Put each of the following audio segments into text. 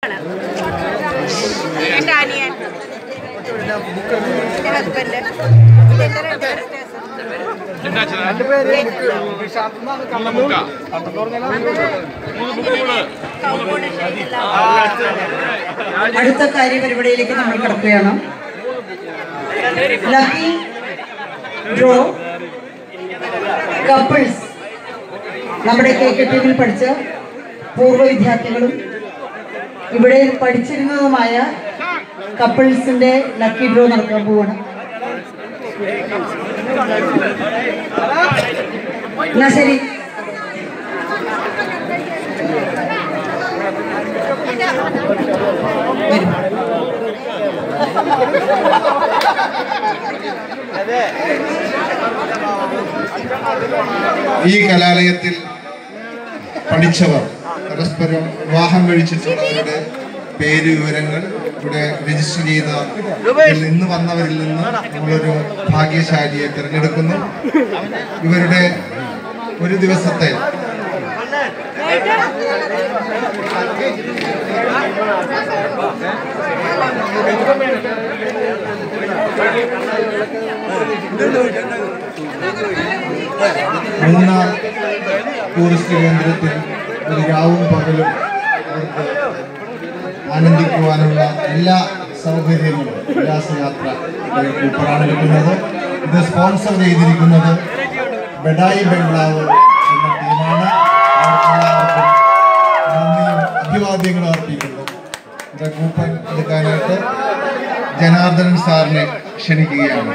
എന്റെ അനിയൻ എന്റെ ഹസ്ബൻഡ് അടുത്ത കാര്യപരിപാടിയിലേക്ക് നമ്മൾ കിടക്കുകയാണ് ലക്കി ഡ്രോ കപ്പിൾസ് നമ്മുടെ കെ കെ ടി വിയിൽ പഠിച്ച പൂർവ്വ വിദ്യാർത്ഥികളും ഇവിടെ പഠിച്ചിരുന്നതുമായ കപ്പിൾസിന്റെ ലക്കി ഡ്രോ നടക്കാൻ പോവാണ് എന്നാ ശരി വരും ഈ കലാലയത്തിൽ പഠിച്ചവർ പരസ്പരം വിവാഹം കഴിച്ചിട്ടുള്ളവരുടെ പേര് വിവരങ്ങൾ ഇവിടെ രജിസ്റ്റർ ചെയ്ത ഇതിൽ നിന്ന് വന്നവരിൽ നിന്ന് നമ്മളൊരു ഭാഗ്യശാലിയെ തിരഞ്ഞെടുക്കുന്നു ഇവരുടെ ഒരു ദിവസത്തെ മൂന്നാർ ടൂറിസ്റ്റ് കേന്ദ്രത്തിൽ ഒരു രാവും പകലും അവർക്ക് ആനന്ദിക്കുവാനുള്ള എല്ലാ സൗകര്യങ്ങളും ഉല്ലാസയാത്ര ഇവിടെ കൂപ്പറാണ് കിട്ടുന്നത് ഇത് സ്പോൺസർ ചെയ്തിരിക്കുന്നത് ബെഡായി ബംഗ്ലാവ് എന്ന ടീമാണ് അവർക്കെല്ലാവർക്കും നന്ദിയും അഭിവാദ്യങ്ങളും അർപ്പിക്കുന്നു ഇവിടെ കൂപ്പൺ എടുക്കാനായിട്ട് ജനാർദ്ദനൻ സാറിനെ ക്ഷണിക്കുകയാണ്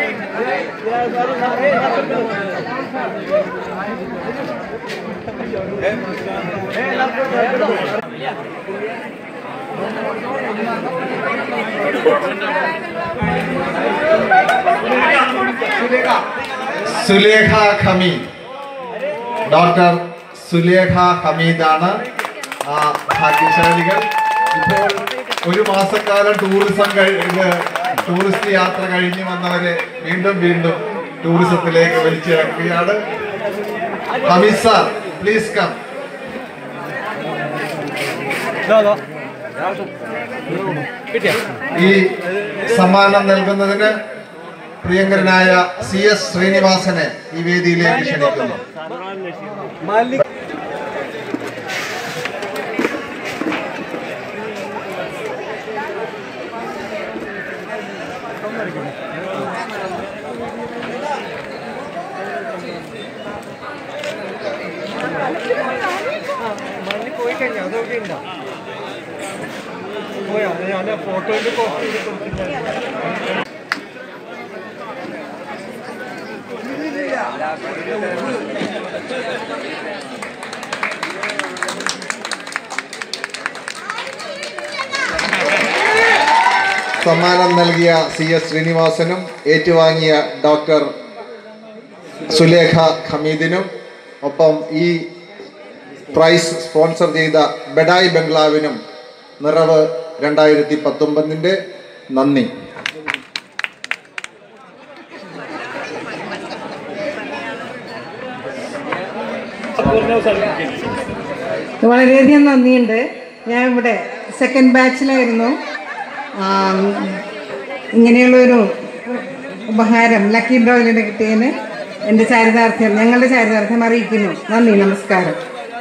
സുലേഖ ഹമീദ് ഡോക്ടർ സുലേഖ ഹമീദാണ് ആ ഭാഗ്യശാലികൾ ഇപ്പോൾ ഒരു മാസക്കാലം ടൂറിസം കഴിഞ്ഞ് ടൂറിസ്റ്റ് യാത്ര കഴിഞ്ഞ് വന്നവരെ വീണ്ടും വീണ്ടും ടൂറിസത്തിലേക്ക് വലിച്ചിറക്കുകയാണ് ഹമീദ് സാർ പ്ലീസ് കം ഈ സമ്മാനം നൽകുന്നതിന് പ്രിയങ്കരനായ സി എസ് ശ്രീനിവാസനെ ഈ വേദിയിലേക്ക് ക്ഷണിക്കുന്നു പോയി കഴിഞ്ഞാൽ അതൊക്കെ ഉണ്ടോ പോയാ ഞാൻ ഫോട്ടോയിൽ പോസ്റ്റ് ചെയ്ത് കൊടുത്തിട്ടുണ്ടായിരുന്നു സമ്മാനം നൽകിയ സി എസ് ശ്രീനിവാസനും ഏറ്റുവാങ്ങിയ ഡോക്ടർ സുലേഖ ഹമീദിനും ഒപ്പം ഈ പ്രൈസ് സ്പോൺസർ ചെയ്ത ബെഡായി ബംഗ്ലാവിനും നിറവ് രണ്ടായിരത്തി പത്തൊമ്പതിൻ്റെ നന്ദി വളരെയധികം നന്ദിയുണ്ട് ഞാൻ ഇവിടെ സെക്കൻഡ് ബാച്ചിലായിരുന്നു ആം, ഇങ്ങനെയുള്ളൊരു ഉപഹാരം ലക്കി ഡ്രോയിലിന് കിട്ടിയതിന് എൻ്റെ ചാരിതാർത്ഥ്യം ഞങ്ങളുടെ ചാരിതാർത്ഥ്യം അറിയിക്കുന്നു നന്ദി നമസ്കാരം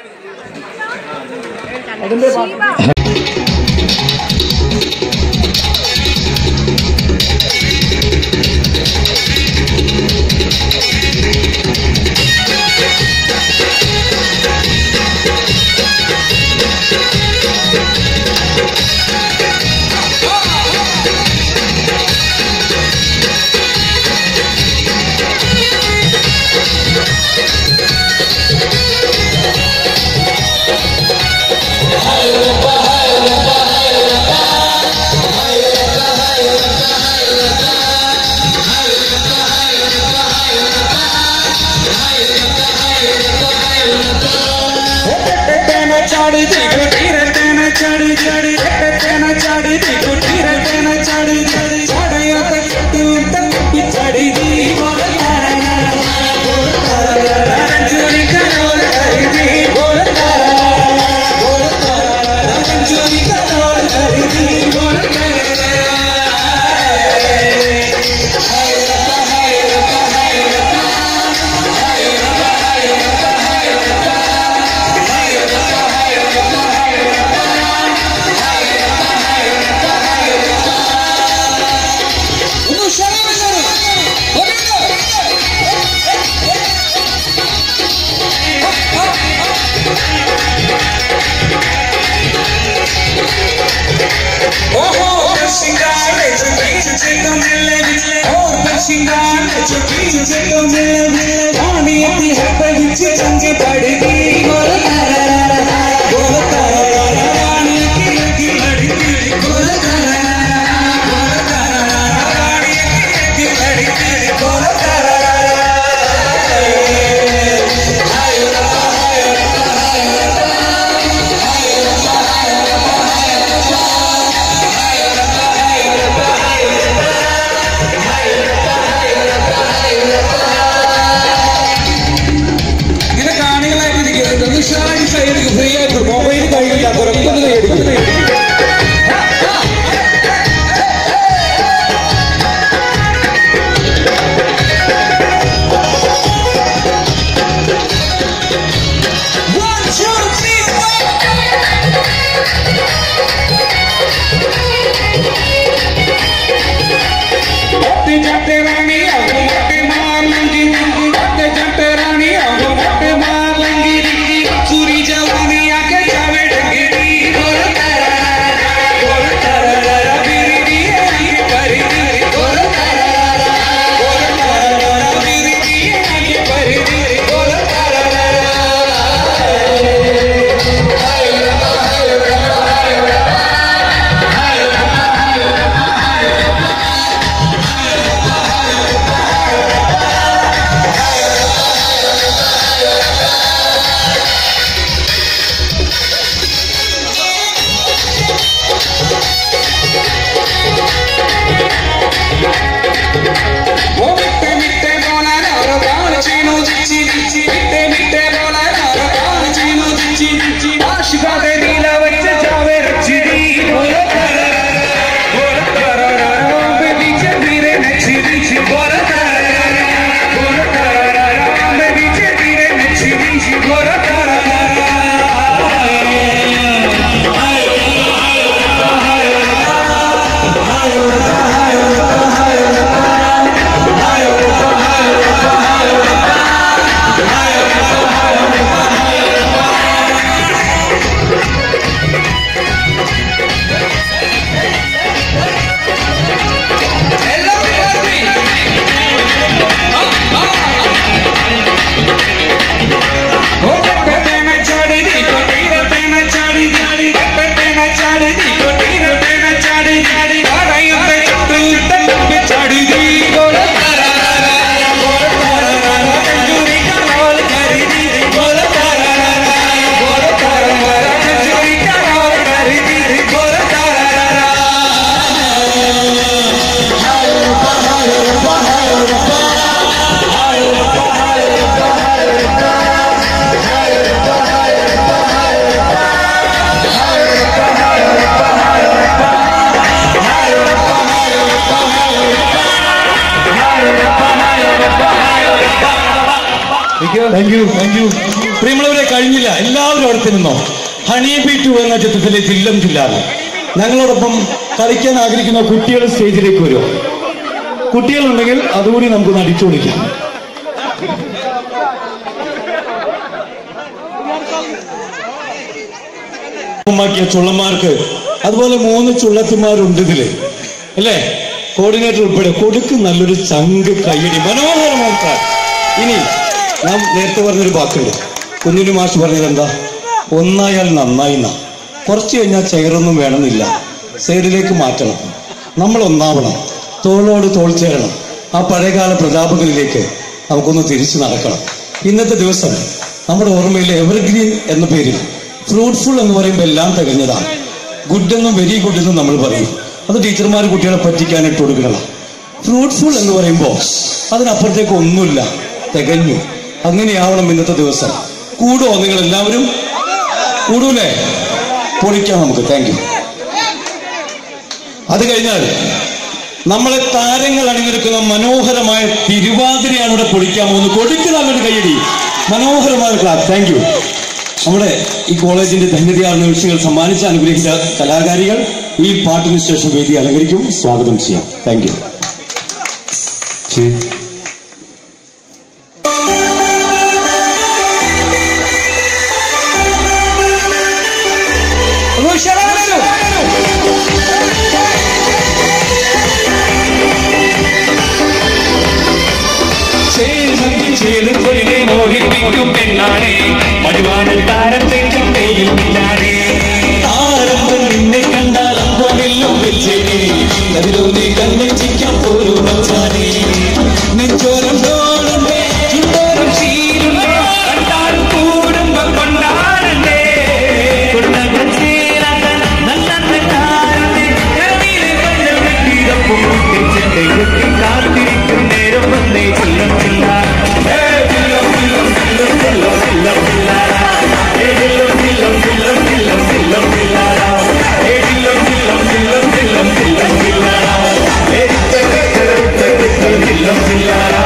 चाड़ी देखो तीर तेना चाड़ी चाड़ी तेना चाड़ी देखो तीर तेना चाड़ी चाड़ी चाड़ी तक तू तक पिछड़ी दी बोल तारा बोल तारा रंजूरी करोल करी दी बोल तारा बोल तारा रंजूरी करोल करी വാണിയത്തിൽ ഹെപ്പടിച്ച് ചങ്കി പടുകി ഇങ്ങനെ കാണികളായിട്ട് ഇരിക്കുന്നത് ഒന്ന് ഷാരി സൈഡ് ഫ്രീ ആയിട്ട് മൊബൈൽ കഴിയില്ല പുറത്തൊന്ന് കൈയടിക്കും One, two, three, four. जट जट रानी अब मट मार लंगी जट जट रानी अब मट मार लंगी सूरी जवानी आके जावे डंगी गोर तररा गोर तररा मेरी दिए आके परी गोर तररा गोर तररा मेरी दिए आके परी गोर तररा वो मिट्टे मिट्टे बोला नारो गान चीनो चिची चिची मिट्टे मिट्टे बोला नारो गान चीनो चिची चिची आशिका दे नीला बच्चे जावे रची दी बोलो तररा बोलो तररा बेबी चे धीरे नची दी बोलो तररा बोलो तररा बेबी चे धीरे नची दी बोलो तररा ओ टपटे न चढ़ी दी कोटी रटे न चढ़ी दी टपटे न चढ़ी दी कोटी रटे न चढ़ी दी अरे उते चट्टू टप चढ़ी दी बोल तररा बोल तररा कंजूरी का रोल करी दी बोल तररा बोल तररा कंजूरी का रोल करी दी बोल तररा താങ്ക് യു താങ്ക് യു പ്രിയമുള്ളവരെ കഴിഞ്ഞില്ല എല്ലാവരും അടുത്ത് നിന്നോ ഹണി ബി ടു എന്ന ചിത്രത്തിലെ ജില്ലം ജില്ലാറ് ഞങ്ങളോടൊപ്പം കളിക്കാൻ ആഗ്രഹിക്കുന്ന കുട്ടികൾ സ്റ്റേജിലേക്ക് വരും കുട്ടികളുണ്ടെങ്കിൽ അതുകൂടി നമുക്ക് നടിച്ചു വിളിക്കാം ാക്കിയ ചുള്ളന്മാർക്ക് അതുപോലെ മൂന്ന് ചുള്ളത്തിമാരുണ്ട് ഇതില് അല്ലേ കോർഡിനേറ്റർ ഉൾപ്പെടെ കൊടുക്ക് നല്ലൊരു ചങ്ക് കയ്യടി മനോഹരമായിട്ട് ഇനി ഞാൻ നേരത്തെ പറഞ്ഞൊരു വാക്കുണ്ട് കുഞ്ഞിനു മാഷ് പറഞ്ഞത് എന്താ ഒന്നായാൽ നന്നായി എന്നാ കുറച്ച് കഴിഞ്ഞാൽ ചെയറൊന്നും വേണമെന്നില്ല സൈഡിലേക്ക് മാറ്റണം നമ്മൾ ഒന്നാവണം തോളോട് തോൾ ചേരണം ആ പഴയകാല പ്രതാപങ്ങളിലേക്ക് നമുക്കൊന്ന് തിരിച്ചു നടക്കണം ഇന്നത്തെ ദിവസം നമ്മുടെ ഓർമ്മയിലെ എവർഗ്രീൻ എന്ന പേരിൽ ഫ്രൂട്ട്ഫുൾ എന്ന് പറയുമ്പോൾ എല്ലാം തികഞ്ഞതാണ് ഗുഡ് എന്നും വെരി ഗുഡ് എന്നും നമ്മൾ പറയും അത് ടീച്ചർമാർ കുട്ടികളെ പറ്റിക്കാനിട്ട് കൊടുക്കണം ഫ്രൂട്ട്ഫുൾ എന്ന് പറയുമ്പോൾ അതിനപ്പുറത്തേക്ക് ഒന്നുമില്ല തികഞ്ഞു അങ്ങനെയാവണം ഇന്നത്തെ ദിവസം കൂടുമോ നിങ്ങൾ എല്ലാവരും കൂടൂലേ പൊളിക്കാം നമുക്ക് താങ്ക് യു അത് കഴിഞ്ഞാൽ നമ്മളെ താരങ്ങൾ അണിനിരക്കുന്ന മനോഹരമായ തിരുവാതിരയാണ് ഇവിടെ പൊളിക്കാൻ പോകുന്നത് കൊടുക്ക് നല്ലൊരു കൈയടി മനോഹരമായ ക്ലാസ് താങ്ക് യു നമ്മുടെ ഈ കോളേജിന്റെ ധന്യതയാർ നിമിഷങ്ങൾ സമ്മാനിച്ച് അനുഗ്രഹിച്ച കലാകാരികൾ ഈ പാട്ടിന് ശേഷം വേദി അലങ്കരിക്കും സ്വാഗതം ചെയ്യാം താങ്ക് യു ഉഷാറാണല്ലോ പോകും പെണ്ണാണേ മടുവാണ് താരത്തേക്കും പെയ്യുന്നില്ലാണേ താരമ്പൻ നിന്നെ കണ്ടാൽ അമ്പമെല്ലാം വെച്ചേനെ അതിലൊന്നേ കണ്ണെച്ചിക്കാൻ പോലും വച്ചാനേ നെഞ്ചോരം തോളുണ്ടേ ചുണ്ടോരം ശീലുണ്ടേ കണ്ടാലും കൂടുമ്പം കൊണ്ടാടണ്ടേ കൊണ്ടകൻ ചേരാത്ത നല്ല കാരന്റെ കരമീരെ കണ്ടൽ വെട്ടിയപ്പോൾ ചെണ്ടை കൊട്ടി കാത്തിരിക്കും നേരം വന്നേ ചില്ലം ചില്ല ഏ, ചില്ലം ചില്ലം ചില്ലം ചില്ലം ചില്ലം ചില്ലാരാ. ഏ, ചില്ലം ചില്ലം ചില്ലം ചില്ലം ചില്ലം ചില്ലാരാ. ഏ, ചില്ലം ചില്ലം ചില്ലം ചില്ലം ചില്ലം ചില്ലാരാ. ഏ, ചിക്ക ചിക്ക ചിക്ക ചിക്ക ചില്ലം ചില്ലാരാ.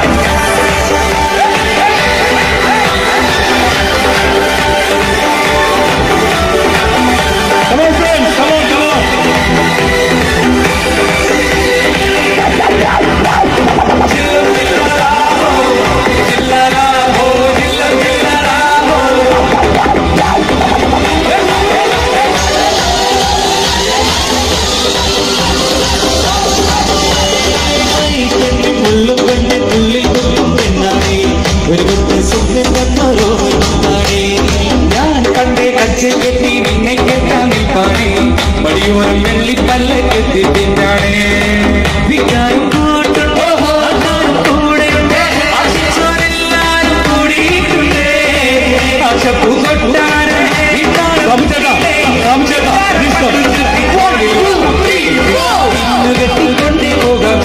Come on, friends, come on, come on. മുള്ളും കൊണ്ട് തുള്ളിൽ കുത്തും പെണ്ണാണേ ഒരു കുത്ത് സ്വപ്നം കണ്ണോരോ പെണ്ണാണേ ഞാൻ കണ്ടേ കച്ച് കെട്ടി നിന്നെ കെട്ടാൻ നിൽപ്പാണേ മടിയോരം വെള്ളിപ്പല്ല കെട്ടി തിന്നാണേ വിചാരം കൂട്ടുണ്ടോ ആൾക്കാരും കൂടെയുണ്ട് ആശിച്ചോരെല്ലാരും കൂടിയിട്ടുണ്ട് ആശപ്പൂ കൊട്ടാരം കെട്ടിക്കൊണ്ടേ പോകാം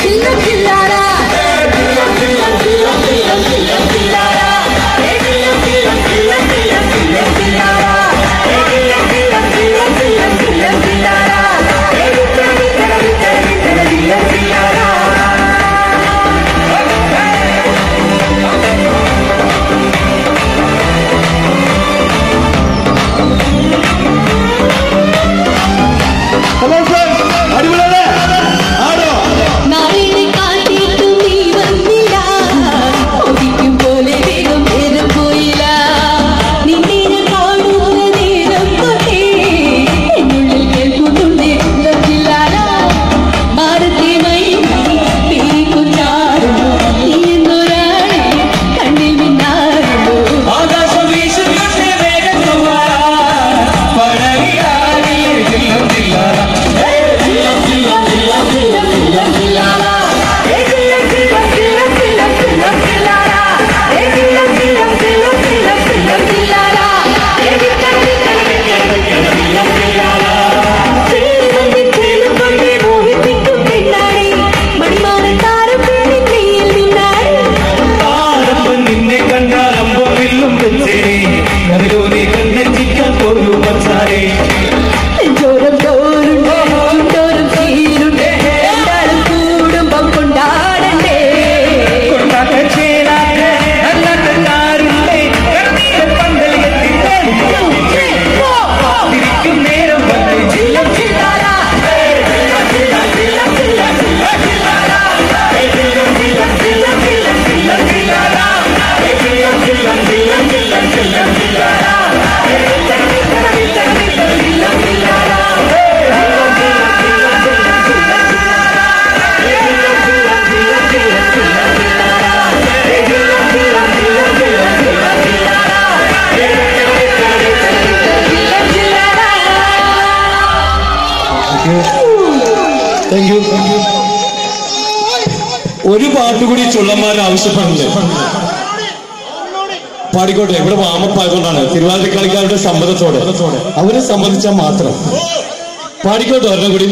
നാളിനെ കാത്തിട്ടും നീ വന്നില്ല ഒരിക്കും പോലെ വേഗം നേരം പോയില്ല നിന്നെ ഞാൻ കാണുന്ന നേരം തൊട്ടേ എന്നുള്ളിൽ കേൾക്കുന്നുണ്ട് ലഭില്ലാല മാറത്തെ മൈനി പീക്കും ചാടുന്നു നീ എന്നൊരാളെ കണ്ണിൽ മിന്നാറുന്നു ആകാശം വീശുന്നുണ്ട് വേഗം പോവാ. പടകിലാകില്ലേ ചില്ലം ചില്ലറ. ആരംഭം നിന്നെ കണ്ടാൽ അമ്പം വില്ലും വെച്ചേനെ അതിലൂടെ കണ്ണെത്തിക്കാൻ പോലും വച്ചാരേ ചോരം തോരുണ്ട് ചുണ്ടോരം ചീരുണ്ട് രണ്ടാളും കൂടുമ്പം കൊണ്ടാടണ്ടേ കൊണ്ടാട്ട ചേരാത്ത അല്ലാത്തക്കാരുണ്ടേ കണ്ണീര് പന്തൽ കെട്ടി കാത്തിരിക്കും നേരം വന്ന് ചില്ലം താങ്ക് യു ഒരു പാട്ട് കൂടി ചുള്ളന്മാർ ആവശ്യപ്പെടുന്നത് പാടിക്കോട്ടെ ഇവിടെ വാമപ്പായതുകൊണ്ടാണ് തിരുവാതിര കളിക്കാരുടെ സമ്മതത്തോടെ അവരെ സമ്മതിച്ചാൽ മാത്രം പാടിക്കോട്ടെ ഒരെണ്ണം കൂടി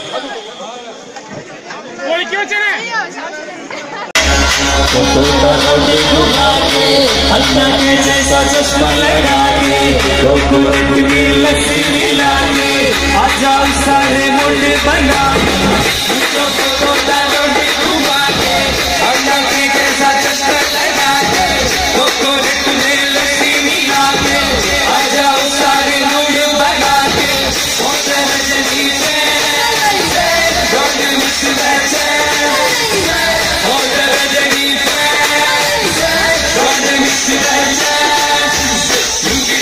अल्लाह के जैसा चश्मा लगा के कोकोनट में लस्सी मिला के आ जाओ सारे मुंडे बना मुझको तो तोता रोटी घुमा के अल्लाह के जैसा चश्मा लगा के कोकोनट में लस्सी मिला के आ जाओ सारे मुंडे बना के होते रजनी से don't miss that chance होते रजनी से don't miss that chance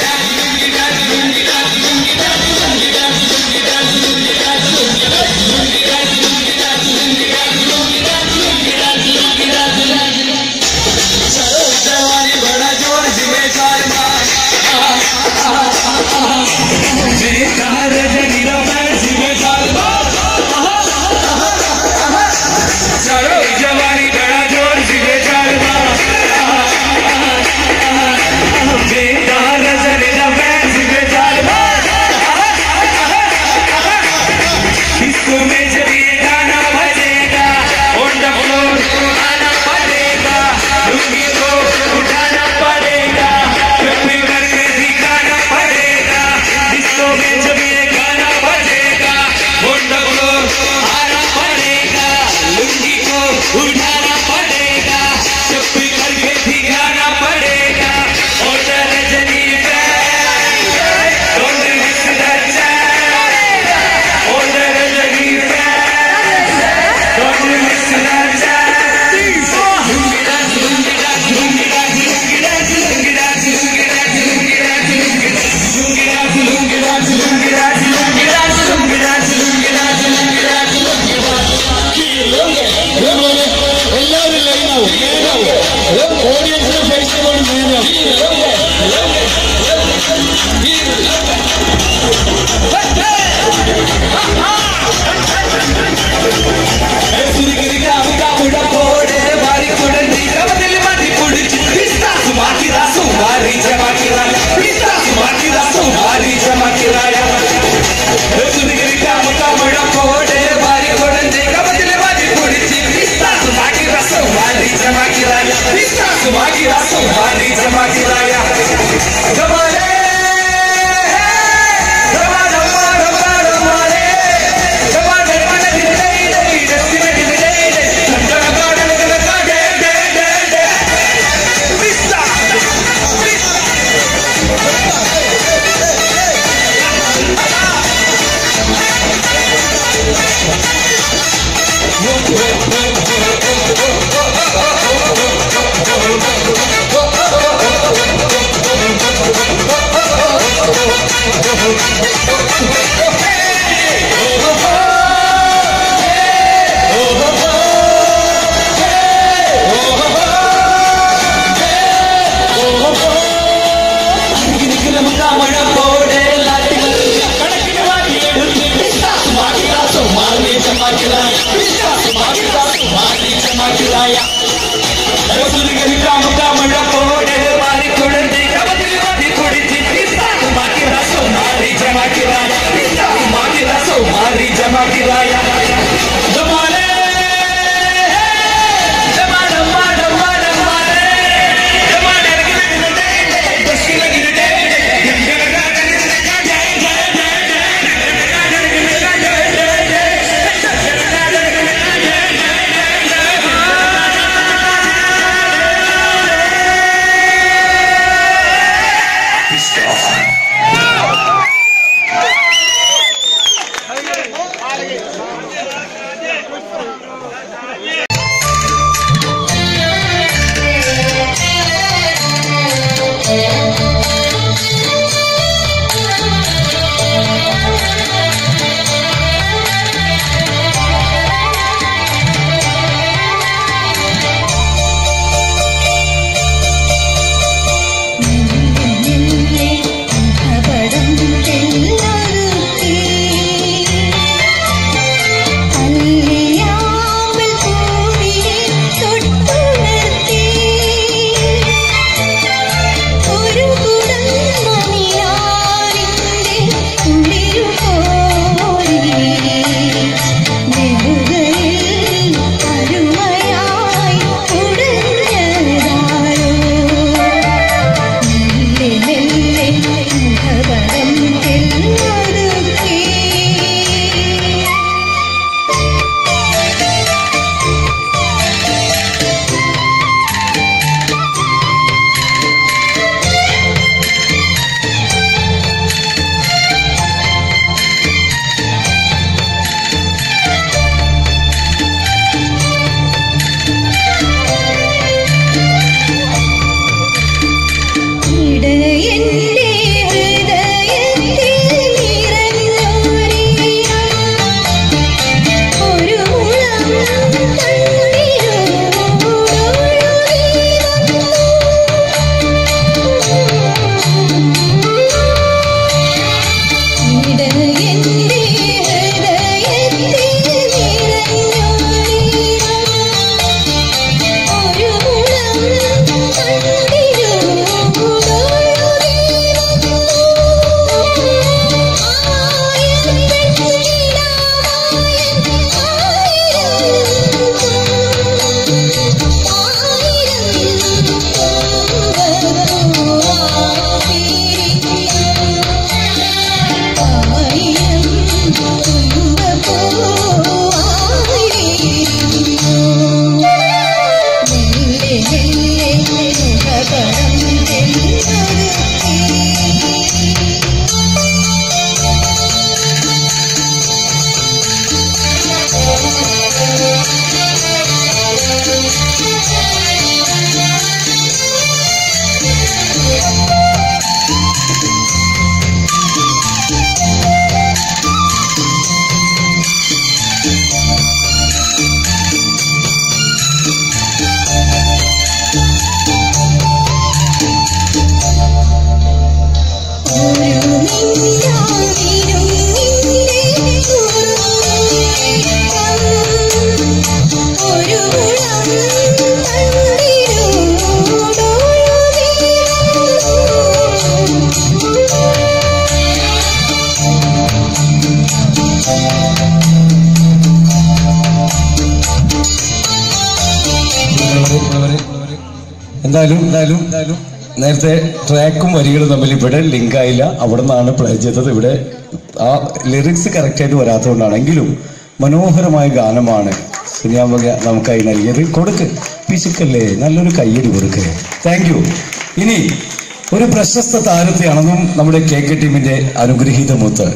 എന്തായാലും എന്തായാലും എന്തായാലും നേരത്തെ ട്രാക്കും വരികളും തമ്മിൽ ഇവിടെ ലിങ്ക് ആയില്ല അവിടെ നിന്നാണ് പ്ലേ ചെയ്തത് ഇവിടെ ആ ലിറിക്സ് കറക്റ്റായിട്ട് വരാത്തതുകൊണ്ടാണ് എങ്കിലും മനോഹരമായ ഗാനമാണ് സിനിയാമ്പക നമുക്കായി നൽകിയത് കൊടുക്ക് പിശുക്കല്ലേ നല്ലൊരു കയ്യടി കൊടുക്ക് താങ്ക് യു ഇനി ഒരു പ്രശസ്ത താരത്തെയാണെന്നും നമ്മുടെ കെ കെ ടീമിന്റെ അനുഗ്രഹീത മുത്ത്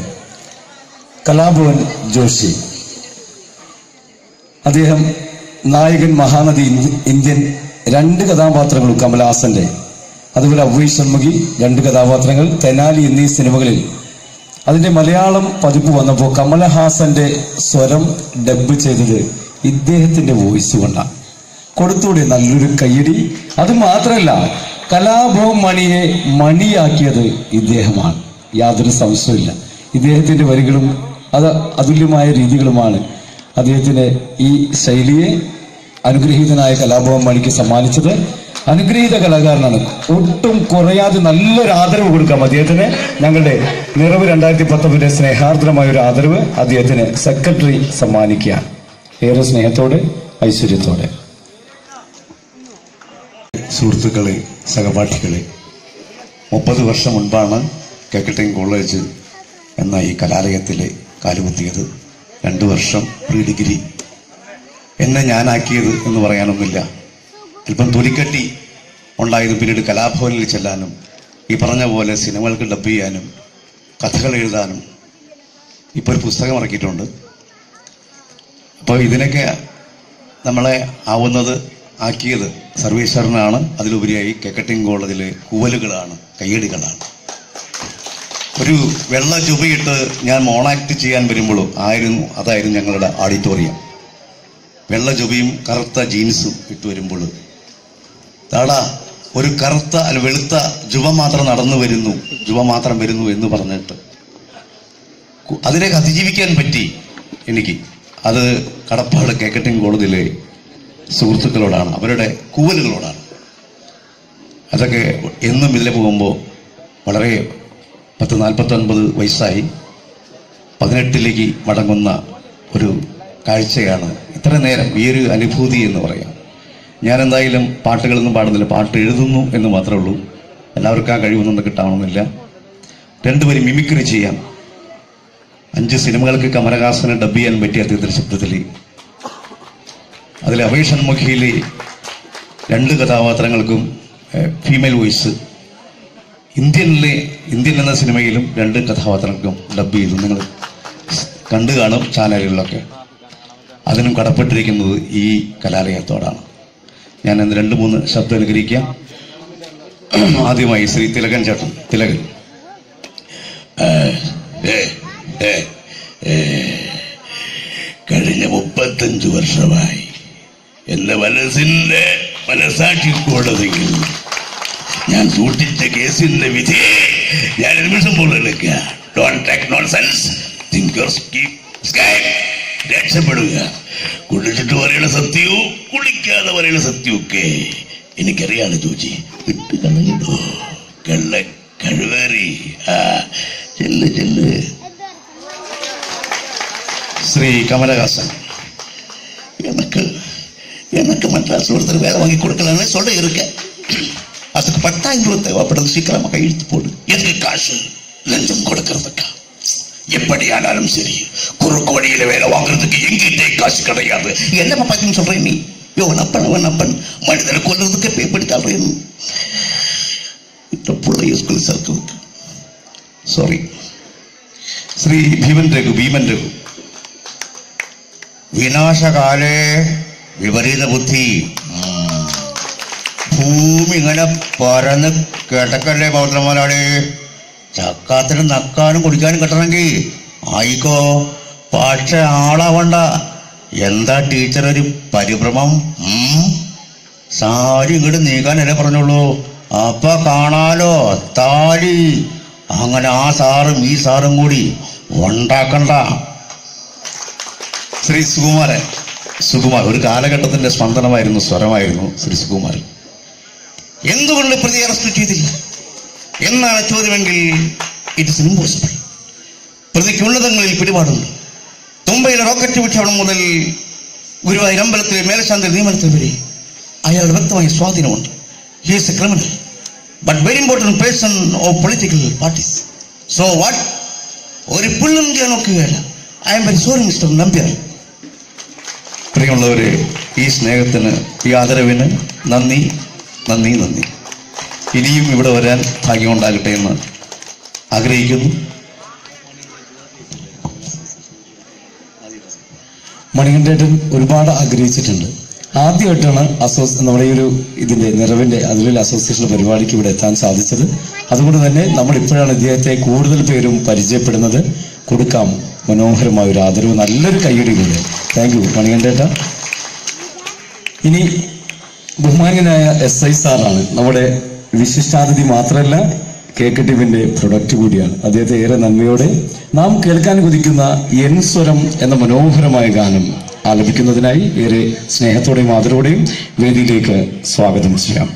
കലാഭവൻ ജോഷി അദ്ദേഹം നായകൻ മഹാനദി ഇന്ത്യ- ഇന്ത്യൻ രണ്ട് കഥാപാത്രങ്ങളും കമലഹാസന്റെ അതുപോലെ അവൈ ഷൺമുഖി രണ്ട് കഥാപാത്രങ്ങൾ തെനാലി എന്നീ സിനിമകളിൽ അതിന്റെ മലയാളം പതിപ്പ് വന്നപ്പോൾ കമലഹാസന്റെ സ്വരം ഡബ് ചെയ്തത് ഇദ്ദേഹത്തിന്റെ വോയിസ് കൊണ്ടാണ് കൊടുത്തൂടെ നല്ലൊരു കയ്യടി അത് മാത്രമല്ല കലാഭവൻ മണിയെ മണിയാക്കിയത് ഇദ്ദേഹമാണ് യാതൊരു സംശയമില്ല ഇദ്ദേഹത്തിന്റെ വരികളും അത് അതുല്യമായ രീതികളുമാണ് അദ്ദേഹത്തിന് ഈ ശൈലിയെ അനുഗ്രഹീതനായ കലാഭവൻ മണിക്ക് സമ്മാനിച്ചത് അനുഗ്രഹീത കലാകാരനാണ് ഒട്ടും കുറയാതെ നല്ലൊരു ആദരവ് കൊടുക്കാം അദ്ദേഹത്തിന് ഞങ്ങളുടെ നിറവ് രണ്ടായിരത്തി പത്തൊമ്പതിന്റെ സ്നേഹാർദ്രമായ ഒരു ആദരവ് അദ്ദേഹത്തിന് സെക്രട്ടറി സമ്മാനിക്കുക ഏറെ സ്നേഹത്തോടെ ഐശ്വര്യത്തോടെ സുഹൃത്തുക്കളെ സഹപാഠികളെ മുപ്പത് വർഷം മുൻപാണ് കാക്കട്ടിങ് കോളേജ് എന്ന ഈ കലാലയത്തിൽ കാലുകുത്തിയത് രണ്ട് വർഷം പ്രീ ഡിഗ്രി എന്നെ ഞാനാക്കിയത് എന്ന് പറയാനൊന്നുമില്ല അല്പം തൊലിക്കട്ടി ഉണ്ടായതും പിന്നീട് കലാഭവനിൽ ചെല്ലാനും ഈ പറഞ്ഞ പോലെ സിനിമകൾക്ക് ഡബ് ചെയ്യാനും കഥകൾ എഴുതാനും ഇപ്പോൾ ഒരു പുസ്തകം ഇറക്കിയിട്ടുണ്ട് അപ്പോൾ ഇതിനൊക്കെ നമ്മളെ ആവുന്നത് ആക്കിയത് സർവീശ്വരനാണ് അതിലുപരിയായി കെക്കട്ടിങ് കോളേജിലെ കൂവലുകളാണ് കയ്യടികളാണ് ഒരു വെള്ള ചുവയിട്ട് ഞാൻ മോണാക്ട് ചെയ്യാൻ വരുമ്പോഴും ആയിരുന്നു അതായിരുന്നു ഞങ്ങളുടെ ഓഡിറ്റോറിയം വെള്ള ചുവയും കറുത്ത ജീൻസും ഇട്ട് വരുമ്പോൾ താടാ ഒരു കറുത്ത അല്ല വെളുത്ത ജുവ മാത്രം നടന്നു വരുന്നു ജുവ മാത്രം വരുന്നു എന്ന് പറഞ്ഞിട്ട് കു- അതിനെ അതിജീവിക്കാൻ പറ്റി എനിക്ക് അത് കടപ്പാട് കേക്കട്ടിങ് കോളേജിലെ സുഹൃത്തുക്കളോടാണ് അവരുടെ കൂവലുകളോടാണ് അതൊക്കെ എന്നും ഇതിലെ പോകുമ്പോൾ വളരെ പത്ത് നാൽപ്പത്തൊൻപത് വയസ്സായി പതിനെട്ടിലേക്ക് മടങ്ങുന്ന ഒരു കാഴ്ചയാണ് ഇത്ര നേരം ഈ ഒരു അനുഭൂതി എന്ന് പറയാം ഞാൻ എന്തായാലും പാട്ടുകളൊന്നും പാടുന്നില്ല പാട്ട് എഴുതുന്നു എന്ന് മാത്രമേ ഉള്ളൂ എല്ലാവർക്കും ആ കഴിവൊന്നും കിട്ടാവണമെന്നില്ല രണ്ടുപേരും മിമിക്രി ചെയ്യാം അഞ്ച് സിനിമകൾക്ക് കമലഹാസന് ഡബ് ചെയ്യാൻ പറ്റിയ അദ്ദേഹത്തിന്റെ ശബ്ദത്തിൽ അതിൽ അപേക്ഷന്മുഖിയിലെ രണ്ട് കഥാപാത്രങ്ങൾക്കും ഫീമെയിൽ വോയിസ് ഇന്ത്യനിലെ ഇന്ത്യൻ എന്ന സിനിമയിലും രണ്ട് കഥാപാത്രങ്ങൾക്കും ഡബ് ചെയ്തു നിങ്ങൾ കണ്ടു കാണും ചാനലുകളിലൊക്കെ അതിനും കടപ്പെട്ടിരിക്കുന്നത് ഈ കലാലയത്തോടാണ് ഞാൻ ഇന്ന് രണ്ട് മൂന്ന് ശബ്ദം അനുകരിക്കാം ആദ്യമായി ശ്രീ തിലകൻ ചേട്ടൻ തിലകൻ കഴിഞ്ഞ മുപ്പത്തഞ്ചു വർഷമായി എന്റെ മനസ്സിന്റെ മനസാക്ഷി കോടതിയിൽ ഞാൻ സൂക്ഷിച്ച കേസിന്റെ വിധി ഞാൻ ഒരു നിമിഷം പോലും എടുക്കുക don't take nonsense think your sky രക്ഷപ്പെടുക കുടിച്ചിട്ട് പറയുന്ന സത്യവും കുടിക്കാതെ പറയുന്ന സത്യവും ഒക്കെ എനിക്കറിയാതെ ചോദിച്ചു വിട്ട് കളഞ്ഞിട്ടോ കള്ള കഴിവേറി ആ ചെല്ല് ചെല്ല് ശ്രീ കമലഹാസൻ எனக்கு எனக்கு மெட்ராஸ் ஒருத்தர் வேலை வாங்கி கொடுக்கலன்னு சொல்ல இருக்க அதுக்கு பத்தாயிரம் ரூபாய் தேவைப்படுறது சீக்கிரமா கையெழுத்து போடு எதுக்கு காசு லஞ்சம் கொடுக்கறதுக்கா எப்படியானாலும் சரி குறுக்கு வழியில வேலை வாங்குறதுக்கு எங்கிட்டே காசு கிடையாது என்ன பாப்பாக்குன்னு சொல்றேன் நீ இவன் அப்பன் அவன் அப்பன் மனிதனை கொல்றதுக்கு இப்ப எப்படி தள்ளுறேன் இந்த பிள்ளைய ஸ்கூல் சேர்க்கிறதுக்கு സോറി ശ്രീ ഭീമൻ രഘു ഭീമൻ രഘു വിനാശകാലേ വിപരീത ബുദ്ധി ഉം. ഭൂമി ഇങ്ങനെ പരന്ന് കിടക്കല്ലേ പൗത്രന്മാരാളെ ചക്കാത്തിന് നക്കാനും കുടിക്കാനും കിട്ടണമെങ്കിൽ ആയിക്കോ പക്ഷെ ആളാവണ്ട എന്താ ടീച്ചർ ഒരു പരിഭ്രമം ഉം? സാരി ഇങ്ങോട്ട് നീക്കാനല്ലേ പറഞ്ഞോളൂ അപ്പൊ കാണാലോ താലി അങ്ങനെ ആ സാറും ഈ സാറും കൂടി ഉണ്ടാക്കണ്ട ശ്രീ സുകുമാരൻ സുകുമാർ ഒരു കാലഘട്ടത്തിന്റെ സ്പന്ദനമായിരുന്നു സ്വരമായിരുന്നു ശ്രീ സുകുമാരൻ എന്തുകൊണ്ട് പ്രതി അറസ്റ്റ് ചെയ്തില്ല എന്നാണ് ചോദ്യമെങ്കിൽ ഇറ്റ് ഇസ് ഇമ്പോസിബിൾ പ്രതിക്ക് ഉന്നതങ്ങളിൽ പിടിപാടുണ്ട് തുമ്പയിലെ റോക്കറ്റ് വിക്ഷേപണം മുതൽ ഗുരുവായൂർ അമ്പലത്തിലെ മേലശാന്തി നിയമനത്തിൽ വരെ അയാളുടെ വ്യക്തമായ സ്വാധീനമുണ്ട് he's a criminal but very important person of political parties so what ഒരു പുല്ലും ചെയ്യാൻ നോക്കുകയല്ല I am very sorry mister Nambiar പ്രിയമുള്ളവരെ ഈ സ്നേഹത്തിന് ഈ ആദരവിന് നന്ദി നന്ദി നന്ദി ഇനിയും ഇവിടെ വരാൻ ഭാഗ്യമുണ്ടാകട്ടെ എന്ന് ആഗ്രഹിക്കുന്നു മണികണ്ഠേട്ടൻ ഒരുപാട് ആഗ്രഹിച്ചിട്ടുണ്ട് ആദ്യമായിട്ടാണ് അസോസ് നമ്മുടെ ഈ ഒരു ഇതിന്റെ നിറവിന്റെ അതിലുള്ള അസോസിയേഷന്റെ പരിപാടിക്ക് ഇവിടെ എത്താൻ സാധിച്ചത് അതുകൊണ്ട് തന്നെ നമ്മൾ ഇപ്പോഴാണ് ഇദ്ദേഹത്തെ കൂടുതൽ പേരും പരിചയപ്പെടുന്നത് കൊടുക്കാം മനോഹരമായ ഒരു ആദരവ് നല്ലൊരു കയ്യടി കൂടെ താങ്ക് യു മണികണ്ഠേട്ട ഇനി ബഹുമാന്യനായ എസ് ഐ സാറാണ് നമ്മുടെ വിശിഷ്ടാതിഥി മാത്രമല്ല കേക്ക് ടീമിന്റെ പ്രൊഡക്റ്റ് കൂടിയാണ് അദ്ദേഹത്തെ ഏറെ നന്ദിയോടെ നാം കേൾക്കാൻ കുതിക്കുന്ന എൻ സ്വരം എന്ന മനോഹരമായ ഗാനം ആലപിക്കുന്നതിനായി ഏറെ സ്നേഹത്തോടെയും ആദരവോടെയും വേദിയിലേക്ക് സ്വാഗതം ചെയ്യാം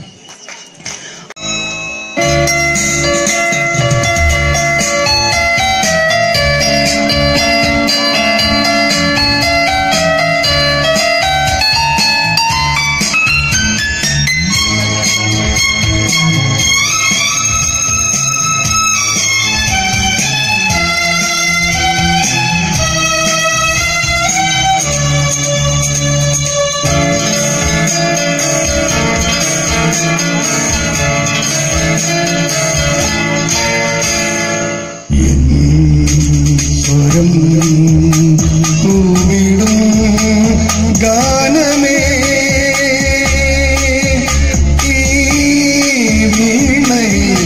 സ്വരം പൂവിടും ഗാനമേ ഈ വീണയിൽ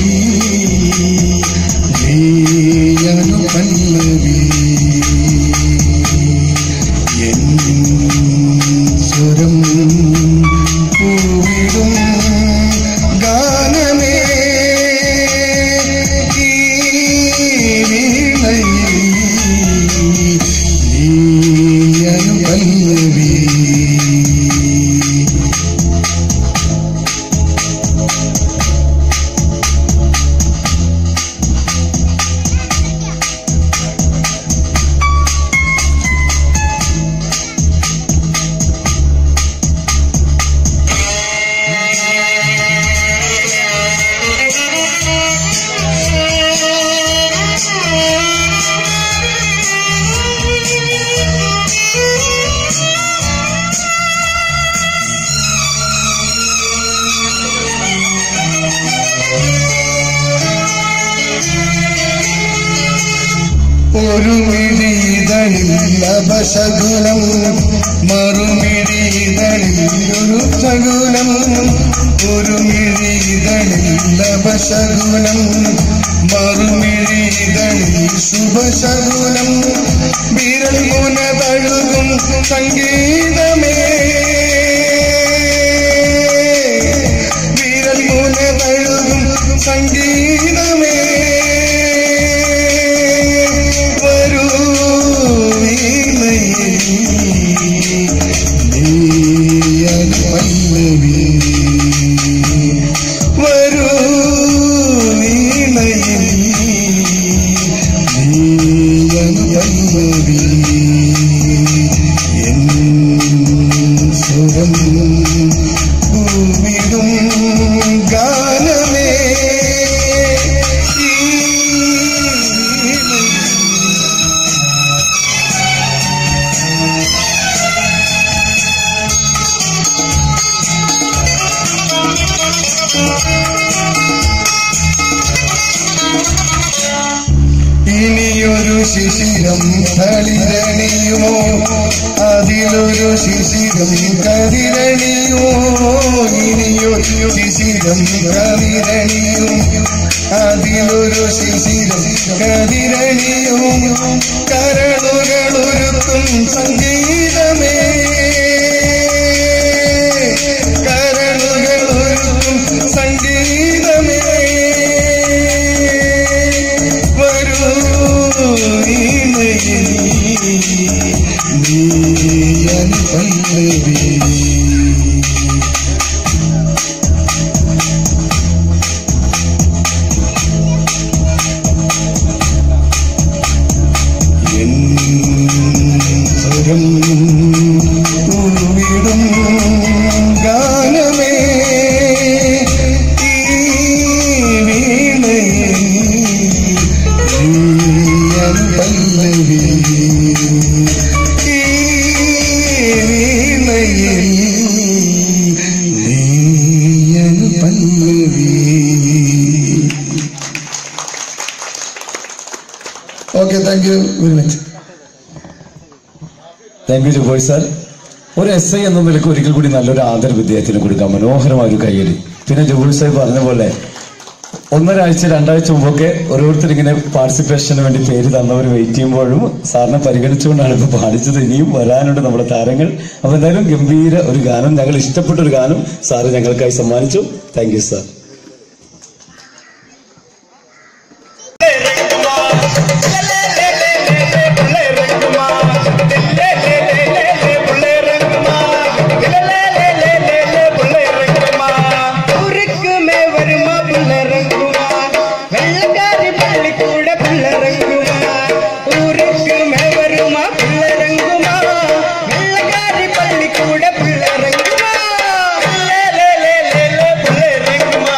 നീയനു പല്ലവി എൻ സ്വരം പൂവിടും ഗാനമേ ഈ വീണയിൽ നീയനു പല്ലവി ഒരു മിഴിതളിൽ അപശകുനം മറുമിഴിതളിൽ ഒരു ശകുനം ഒരു മിഴിതളിൽ അപശകുനം മറുമിഴിതളിൽ ശുഭശകുനം വിരൽ മുന തഴുകും സംഗീതമേ വിരൽ മുന തഴുകും സംഗീതമേ വരൂ വീണയിൽ നീയൻ പല്ലവി വരൂ വീണയിൽ നീയൻ പല്ലവി എൻ സ്വരം പൂവിടും ഗാനമേ ഈ വീണയിൽ ഇനിയൊരു ശിശിരം തളിരണിയുമോ അതിലൊരു ശിശിരം കതിരണിയുമോ ഇനിയൊരു ശിശിരം കതിരണിയും അതിലൊരു ശിശിരം കതിരണിയും കരളുകളൊരുക്കും സംഗീതമേ കരളുകളൊരുക്കും സംഗീതമേ വരൂ വീണയിൽ നീയൻ പല്ലവി എൻ സ്വരം പൂവിടും ഗാനമേ ഈ വീണയിൽ നീയൻ പല്ലവി ഈ വീണയിൽ നീയൻ പല്ലവി okay thank you very much thank you ജുബോയ് സാർ ഒരു എസ് ഐ എന്ന നിലയ്ക്ക് ഒരിക്കൽ കൂടി നല്ലൊരു ആദരവ് വിദ്യാർത്ഥിന് കൊടുക്കാം മനോഹരമായ ഒരു കയ്യടി പിന്നെ ജുബോയ് സാഹിബ് പറഞ്ഞ പോലെ ഒന്നരാഴ്ച രണ്ടാഴ്ച മുമ്പൊക്കെ ഓരോരുത്തർ ഇങ്ങനെ പാർട്ടിസിപ്പേഷന് വേണ്ടി പേര് തന്നവർ വെയിറ്റ് ചെയ്യുമ്പോഴും സാറിനെ പരിഗണിച്ചുകൊണ്ടാണ് ഇപ്പൊ പാടിച്ചത് ഇനിയും വരാനുണ്ട് നമ്മുടെ താരങ്ങൾ അപ്പൊ എന്തായാലും ഗംഭീര ഒരു ഗാനം ഞങ്ങൾ ഇഷ്ടപ്പെട്ട ഒരു ഗാനം സാറ് ഞങ്ങൾക്കായി സമ്മാനിച്ചു താങ്ക് യു സാർ ஊருக்குமே வருமா புள்ளரங்குமா வெள்ளக்காரி பள்ளிக்கூட புள்ளரங்குமா ஊருக்குமே வருமா புள்ளரங்குமா வெள்ளக்காரி பள்ளிக்கூட புள்ளரங்குமா லே, லே, லே, லே, லே, புள்ளரங்குமா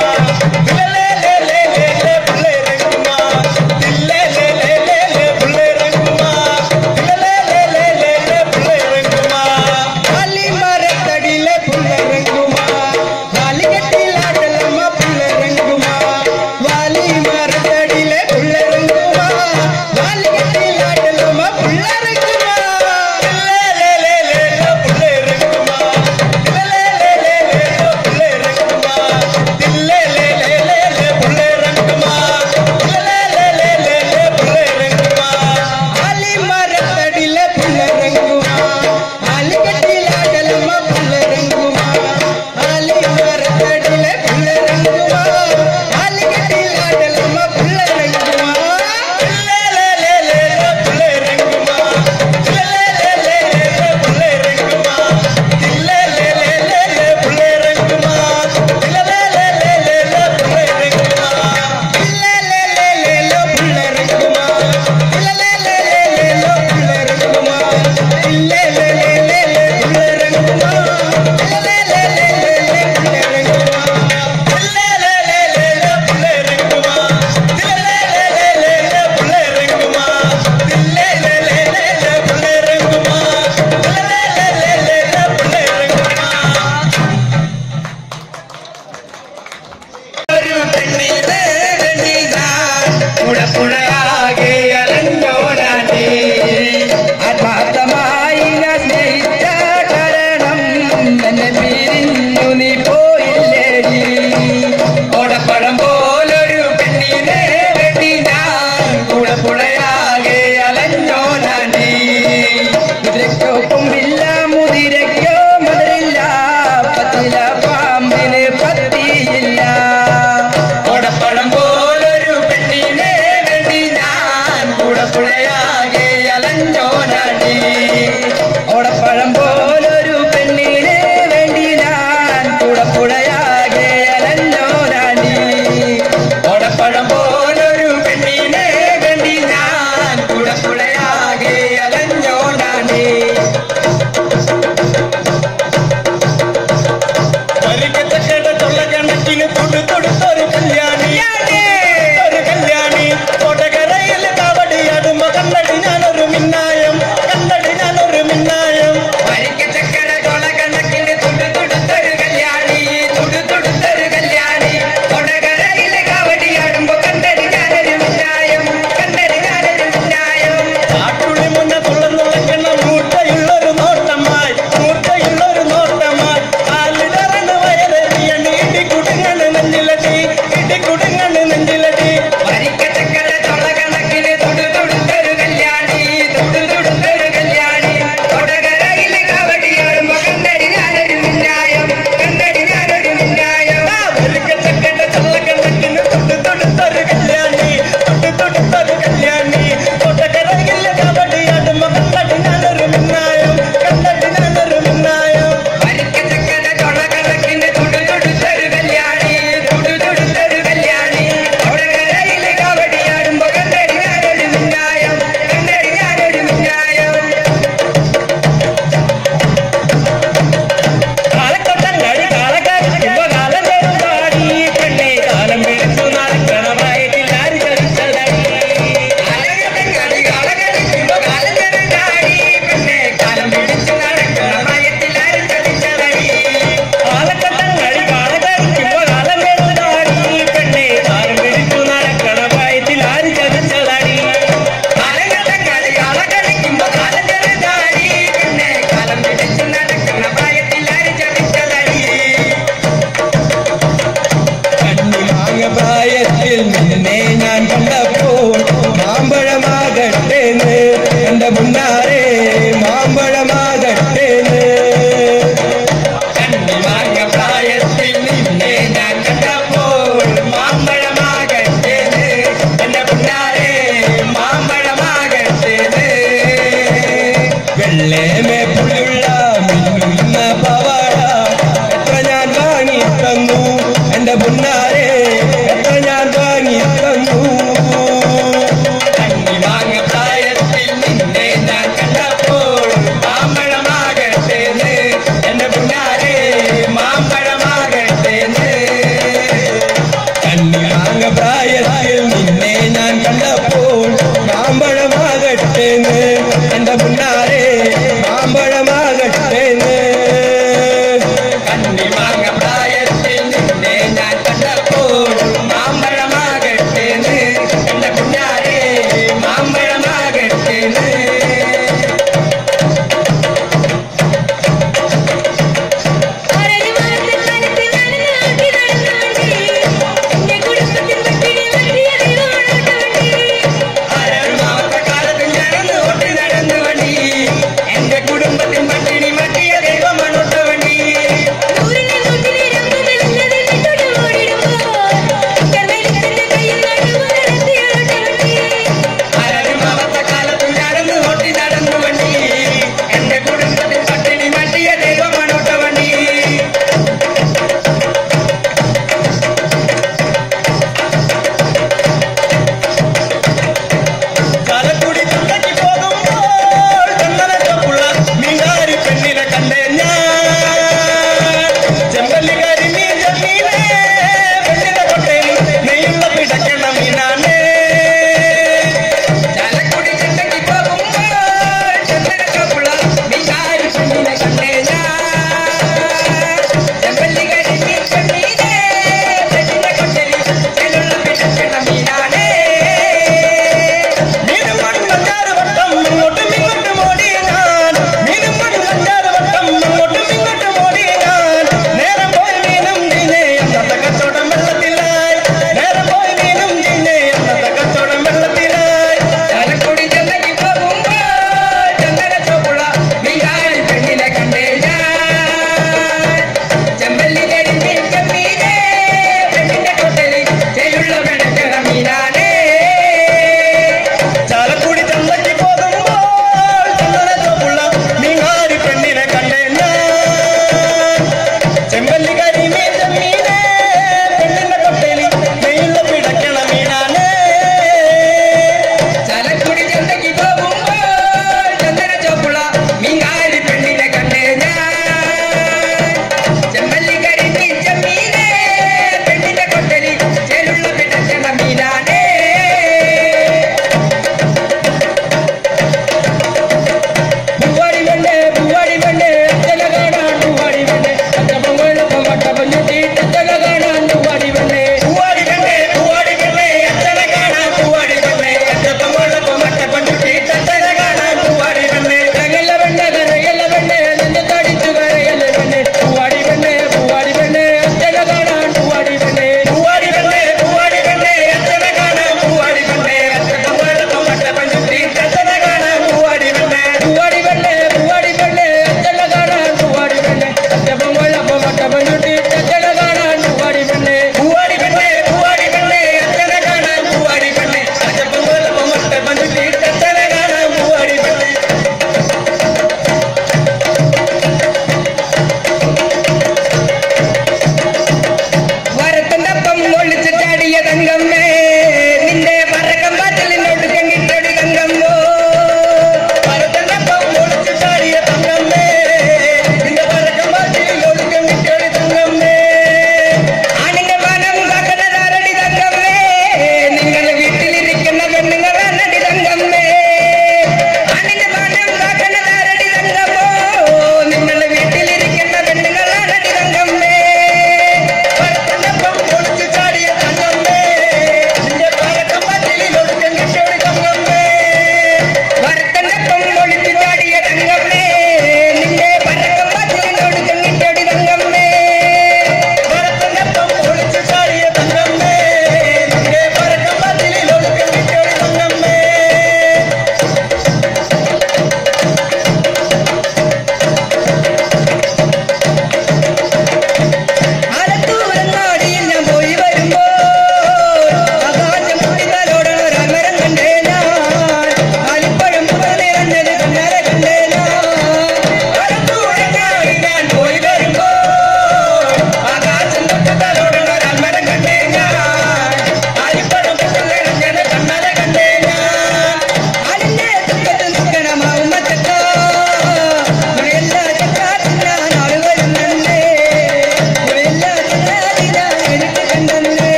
കുതിരയ്ക്കോ കൊമ്പില്ല മുതിരയ്ക്കോ മതിരില്ല പത്തില പാമ്പിന് പത്തിയില്ല കൊടപ്പഴം പോലൊരു പെണ്ണിനെ വേണ്ടി ഞാൻ കൂടപ്പുഴയാകെ അലഞ്ഞോനാടി ഓടപ്പഴം പോലൊരു പെണ്ണിനെ വേണ്ടി ഞാൻ കൂടപ്പുഴയാകെ അലഞ്ഞോനാടി ഓടപ്പഴം പോലൊരു പെണ്ണിനെ വേണ്ടി ഞാൻ കൂടപ്പുഴയാകെ അലഞ്ഞോനാടി പരിക്കച്ചക്കയുടെ തൊള്ളക്കണക്കിന് തൊടു തൊടുത്തൊരു കല്യാണി ഒരു കല്യാണി കോട്ടകരയിൽ കാവടിയാടുമ്പോ കണ്ടടി ഞാനൊരു മിന്നായം കണ്ടടി ഞാനൊരു മിന്നായം വരിക്കച്ചക്കര കൊളകണക്കിന് തുടു തുടുത്തൊരു കല്യാണി തുടു തുടുത്തൊരു കല്യാണി കൊടകരയിലെ കാവടിയാടുമ്പോ കണ്ടടി ഞാനൊരു മിന്നായം കണ്ടടി ഞാനൊരു മിന്നായം കാട്ടുള്ളി മുന്ന തുള്ളന്നുളയ്ക്കണ മൂട്ടയുള്ളൊരു നോട്ടമായി മൂട്ടയുള്ളൊരു നോട്ടമായി കാലിടറണ് വയറെറിയണി ഇടി കുടുങ്ങണ് നെഞ്ചിലടി ഇടി കുടുങ്ങണ് നെഞ്ചിലടി വരിക്കച്ചക്കര കൊളകണക്കിന് തുടു തുടുത്തൊരു കല്യാണി തുടു തുടുത്തൊരു കല്യാണി കൊടകരയിലെ കാവടിയാടുമ്പോ കണ്ടടി ഞാനൊരു മിന്നായം കണ്ടടി ഞാനൊരു മിന്നായം വെളുക്കച്ചക്കയുടെ ചള്ളക്കണക്കിന് തൊട്ട് തൊടുത്തൊരു കല്യാണി തൊട്ട് തൊടുത്തൊരു കല്യാണി കോട്ടക്കരയിൽ കബഡിയാടുമ്പോ കണ്ടടി ഞാനൊരു മിന്നായം കണ്ടടി ഞാനൊരു മിന്നായം വരിക്കച്ചക്കര കൊളകണക്കിന് തുടു തുടുത്തൊരു കല്യാണി തുടു തുടുത്തൊരു കല്യാണി കൊടകരയിലെ കാവടിയാടുമ്പോ കണ്ടടി ഞാനൊരു മിന്നായം കണ്ടടി ഞാനൊരു മിന്നായം കാലക്കൊട്ടങ്ങടി കാലക്കാരിക്കുമ്പോ കാലം ചെറുതാടി പെണ്ണെ കാലം പിടിച്ചു നടക്കണ പ്രായത്തിൽ ആര് ചതിച്ചതടി കാലഘട്ടങ്ങളി കാലഘടിക്കുമ്പോ കാലം ചെറുതാടി പെണ്ണെ കാലം പിടിച്ചു നടക്കുന്ന പ്രായത്തിൽ ആരും ചതിച്ചതടി കാലക്കട്ടങ്ങടി കാലക്കാരിക്കുമ്പോ കാലം ചെറുതാടി പെണ്ണെ കാലം പിടിച്ചു നടക്കണ പ്രായത്തിൽ ആര് ചതിച്ചതടി കാലഘട്ടങ്ങളി കാലഘടിക്കുമ്പോ കാലം ചെറുതാടി പെണ്ണെ കാലം പിടിച്ചു നടക്കുന്ന പ്രായത്തിൽ ആരും ചതിച്ചതടി കണ്ണിമാങ്ങ പ്രായത്തിൽ നിന്നെ ഞാൻ കണ്ടപ്പോൾ മാമ്പഴമാകട്ടേന്ന് എന്റെ മുന്നാരെ മാമ്പഴമാകട്ടേന്ന് കണ്ണിമാങ്ങ പ്രായത്തിൽ നിന്നെ ഞാൻ കണ്ടപ്പോൾ മാമ്പഴമാകട്ടേന്ന് എന്റെ പുന്നാരെ മാമ്പഴമാകട്ടേന്ന് വെള്ളേമേ പുള്ളിയുള്ള മിന്നുന്ന പവാട എത്ര ഞാൻ വാങ്ങി തന്നു എന്റെ മുന്നാരെ എത്ര ഞാൻ വാങ്ങി തന്നു കണ്ണിമാങ്ങ പ്രായത്തിൽ നിന്നെ ഞാൻ കണ്ടപ്പോൾ മാമ്പഴമാകട്ടേന്ന് എന്റെ പുന്നാരെ മാമ്പഴമാകട്ടേന്ന് കണ്ണിമാങ്ങ പ്രായത്തിൽ നിന്നെ ഞാൻ കണ്ടപ്പോൾ മാമ്പഴമാകട്ടേന്ന് എന്റെ മുന്നാരെ മാമ്പഴമാ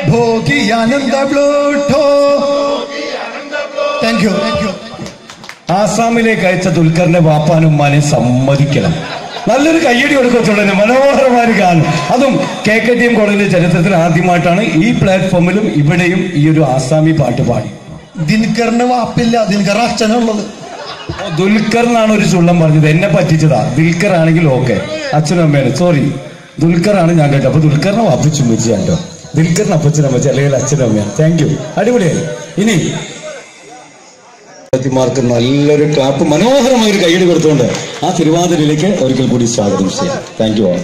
ഭോഗി ആനന്ദ ബ്ലൂട്ടോ താങ്ക് യു താങ്ക് യു ആസാമിലേക്ക് അയച്ച ദുൽഖറിന്റെ വാപ്പാനും ഉമ്മാനെയും സമ്മതിക്കണം നല്ലൊരു കയ്യടി കൊടുക്കത്തുള്ളൂ മനോഹരമായ ഒരു ഗാനം അതും കെ കെ ടി എം കോളേജിന്റെ ചരിത്രത്തിൽ ആദ്യമായിട്ടാണ് ഈ പ്ലാറ്റ്ഫോമിലും ഇവിടെയും ഈ ഒരു ആസാമി പാട്ട് പാടി ദിനകറിന് വാപ്പില്ല ദിനകർ അച്ഛനുള്ളത് ഓ, ദുൽഖർ എന്നാണ് ഒരു ചുള്ളം പറഞ്ഞത് എന്നെ പറ്റിച്ചതാ ദുൽഖർ ആണെങ്കിൽ ഓക്കെ അച്ഛനും അമ്മയാണ് സോറി ദുൽഖർ ആണ് ഞാൻ കേട്ടത് അപ്പൊ ദുൽഖറിനെ വാപ്പിച്ചു വെച്ച് കേട്ടോ ദുൽഖറിന് അപ്പച്ചനും അമ്മച്ചി അല്ലെങ്കിൽ അച്ഛനും അമ്മയാണ് താങ്ക് യു അടിപൊളിയായി ഇനി വിദ്യാർത്ഥിമാർക്ക് നല്ലൊരു ക്ലാപ്പ് മനോഹരമായ ഒരു കൈയ്യടി കൊടുത്തുകൊണ്ട് ആ തിരുവാതിരയിലേക്ക് ഒരിക്കൽ കൂടി സ്വാഗതം ചെയ്യാം താങ്ക് യു ആൾ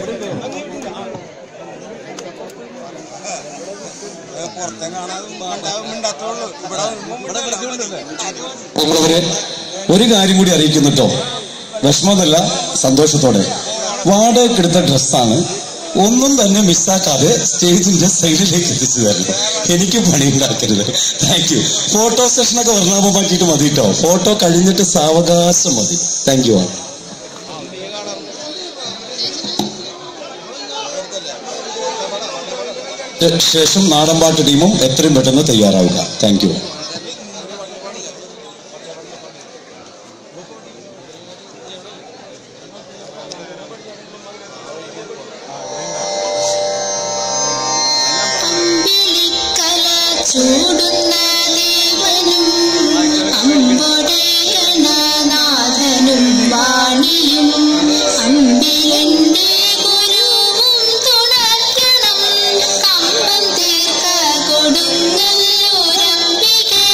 ഉള്ളവരെ ഒരു കാര്യം കൂടി അറിയിക്കുന്നു കേട്ടോ വിഷമമൊന്നുമല്ല സന്തോഷത്തോടെ വാടകയ്ക്കെടുത്ത ഡ്രസ്സാണ് ഒന്നും തന്നെ മിസ്സാക്കാതെ സ്റ്റേജിന്റെ സൈഡിലേക്ക് എത്തിച്ചു തരണം എനിക്ക് പണി ഉണ്ടാക്കരുത് താങ്ക് യു ഫോട്ടോ സെഷനൊക്കെ വർണ്ണാഭമാക്കിയിട്ട് മതി കേട്ടോ ഫോട്ടോ കഴിഞ്ഞിട്ട് സാവകാശം മതി താങ്ക് യു ശേഷം നാടൻപാട്ട് ടീമും എത്രയും പെട്ടെന്ന് തയ്യാറാവുക താങ്ക് യു അമ്പിളിക്കല ചൂടുന്ന ദേവനും അമ്പൊടയനാഥനും വാണിയും അമ്പിളിന്റെ ഗുരുവും തുണയ്ക്കണം കമ്പം തീർക്ക കൊടുങ്ങല്ലൂരമ്പികേ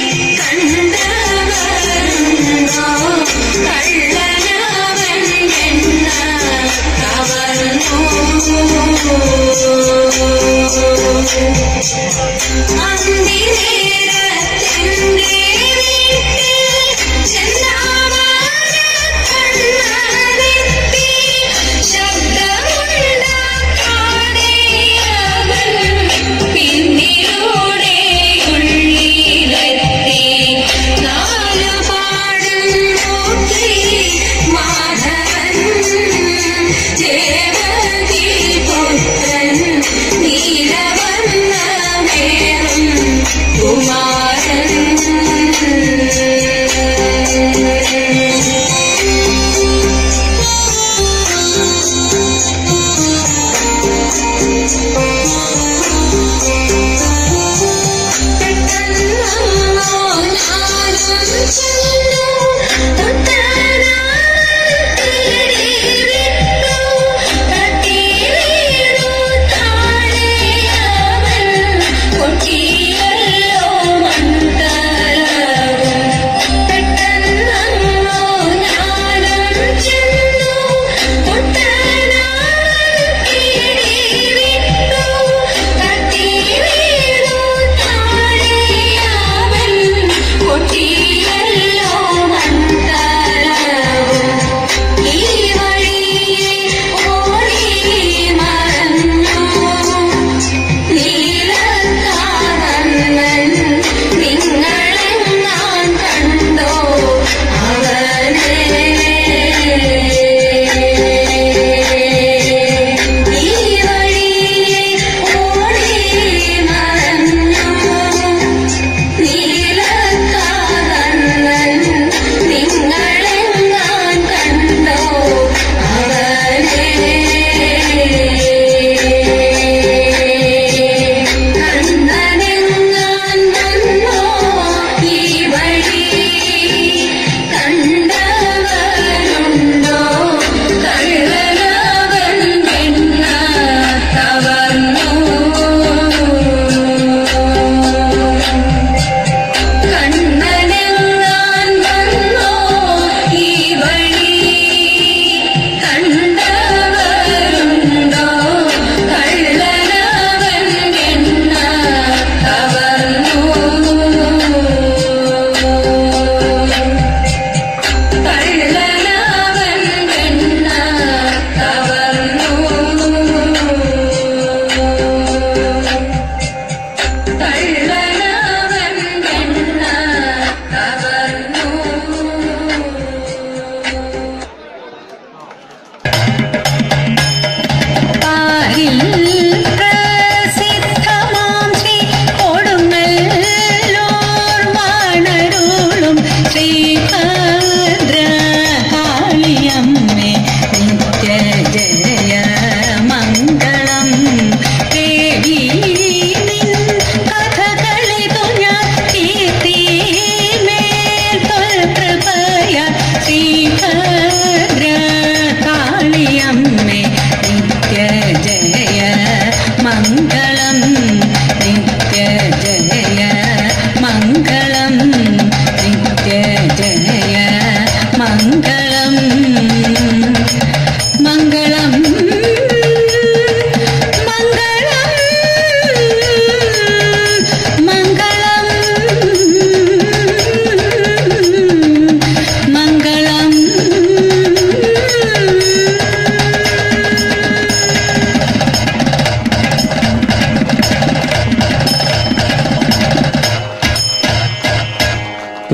കണ്ടവരുണ്ടോ കള്ളനവൻ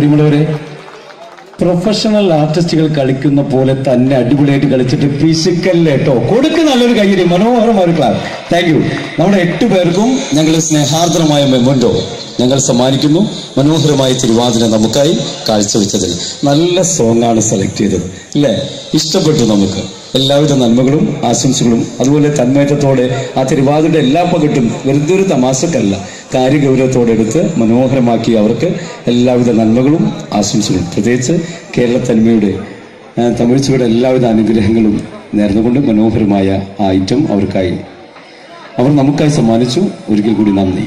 പ്രിയമുള്ളവരെ പ്രൊഫഷണൽ ആർട്ടിസ്റ്റുകൾ കളിക്കുന്ന പോലെ തന്നെ അടിപൊളിയായിട്ട് കളിച്ചിട്ട് പിശുക്കല്ലേ കേട്ടോ കൊടുക്ക് നല്ലൊരു കയ്യടി മനോഹരമായ ഒരു ക്ലാസ് താങ്ക് യു നമ്മുടെ എട്ട് പേർക്കും ഞങ്ങൾ സ്നേഹാർദ്രമായ മെമ്മൻഡോ ഞങ്ങൾ സമ്മാനിക്കുന്നു മനോഹരമായ തിരുവാതിര നമുക്കായി കാഴ്ചവെച്ചതിൽ നല്ല സോങ് ആണ് സെലക്ട് ചെയ്തത് അല്ലേ ഇഷ്ടപ്പെട്ടു നമുക്ക് എല്ലാവിധ നന്മകളും ആശംസകളും അതുപോലെ തന്മയറ്റത്തോടെ ആ തിരുവാതിരയുടെ എല്ലാ പകിട്ടും വെറുതെ ഒരു തമാശക്കല്ല കാര്യഗൗരവത്തോടെ എടുത്ത് മനോഹരമാക്കി അവർക്ക് എല്ലാവിധ നന്മകളും ആശംസകളും പ്രത്യേകിച്ച് കേരള തന്മയുടെ ആ, തമിഴ് ചുവയുടെ എല്ലാവിധ അനുഗ്രഹങ്ങളും നേർന്നുകൊണ്ട് മനോഹരമായ ആ ഐറ്റം അവർക്കായി അവർ നമുക്കായി സമ്മാനിച്ചു ഒരിക്കൽ കൂടി നന്ദി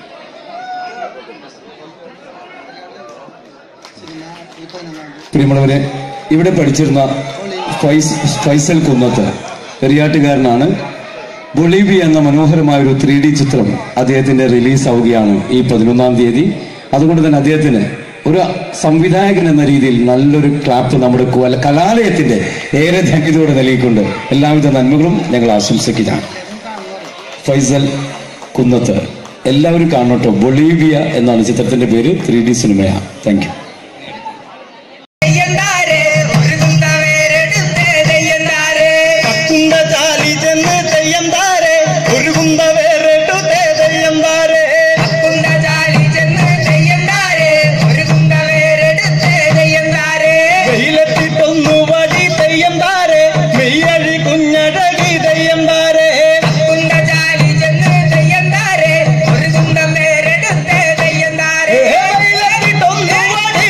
പ്രിയമുള്ളവരെ ഇവിടെ പഠിച്ചിരുന്ന ഫൈസ് ഫൈസൽ കുന്നത്ത് പെരിയാട്ടുകാരനാണ് ബൊളീവിയ എന്ന മനോഹരമായ ഒരു ത്രീ ഡി ചിത്രം അദ്ദേഹത്തിന്റെ റിലീസ് ആവുകയാണ് ഈ പതിനൊന്നാം തീയതി അതുകൊണ്ട് തന്നെ അദ്ദേഹത്തിന് ഒരു സംവിധായകൻ എന്ന രീതിയിൽ നല്ലൊരു ക്ലാപ്പ് നമ്മുടെ കുവല- കലാലയത്തിന്റെ ഏറെ ധന്യതയോടെ നൽകിക്കൊണ്ട് എല്ലാവിധ നന്മകളും ഞങ്ങൾ ആശംസിക്കുകയാണ് ഫൈസൽ കുന്നത്ത് എല്ലാവരും കാണട്ടോ ബൊളീവിയ എന്നാണ് ചിത്രത്തിന്റെ പേര് ത്രീ ഡി സിനിമയാണ് താങ്ക് യു കത്തുണ്ട ചാലി ചെന്ന് തെയ്യം താരെ ഒരു കുന്ത വേറിട്ടു തെയ്യം താരെ കത്തുണ്ട ചാലി ചെന്ന് തെയ്യം താരെ ഒരു കുന്ത വേറെടുത്ത് തെയ്യം താരെ വെയിലെത്തിട്ടൊന്നു വടി തെയ്യം താരെ മെയ്യഴി കുഞ്ഞഴകി തെയ്യം താരെ കത്തുണ്ട ചാലി ചെന്ന് തെയ്യം താരെ ഒരു കുന്തം വേറെടുത്ത് തെയ്യം താരെ വെയിലെത്തിട്ടൊന്നു വടി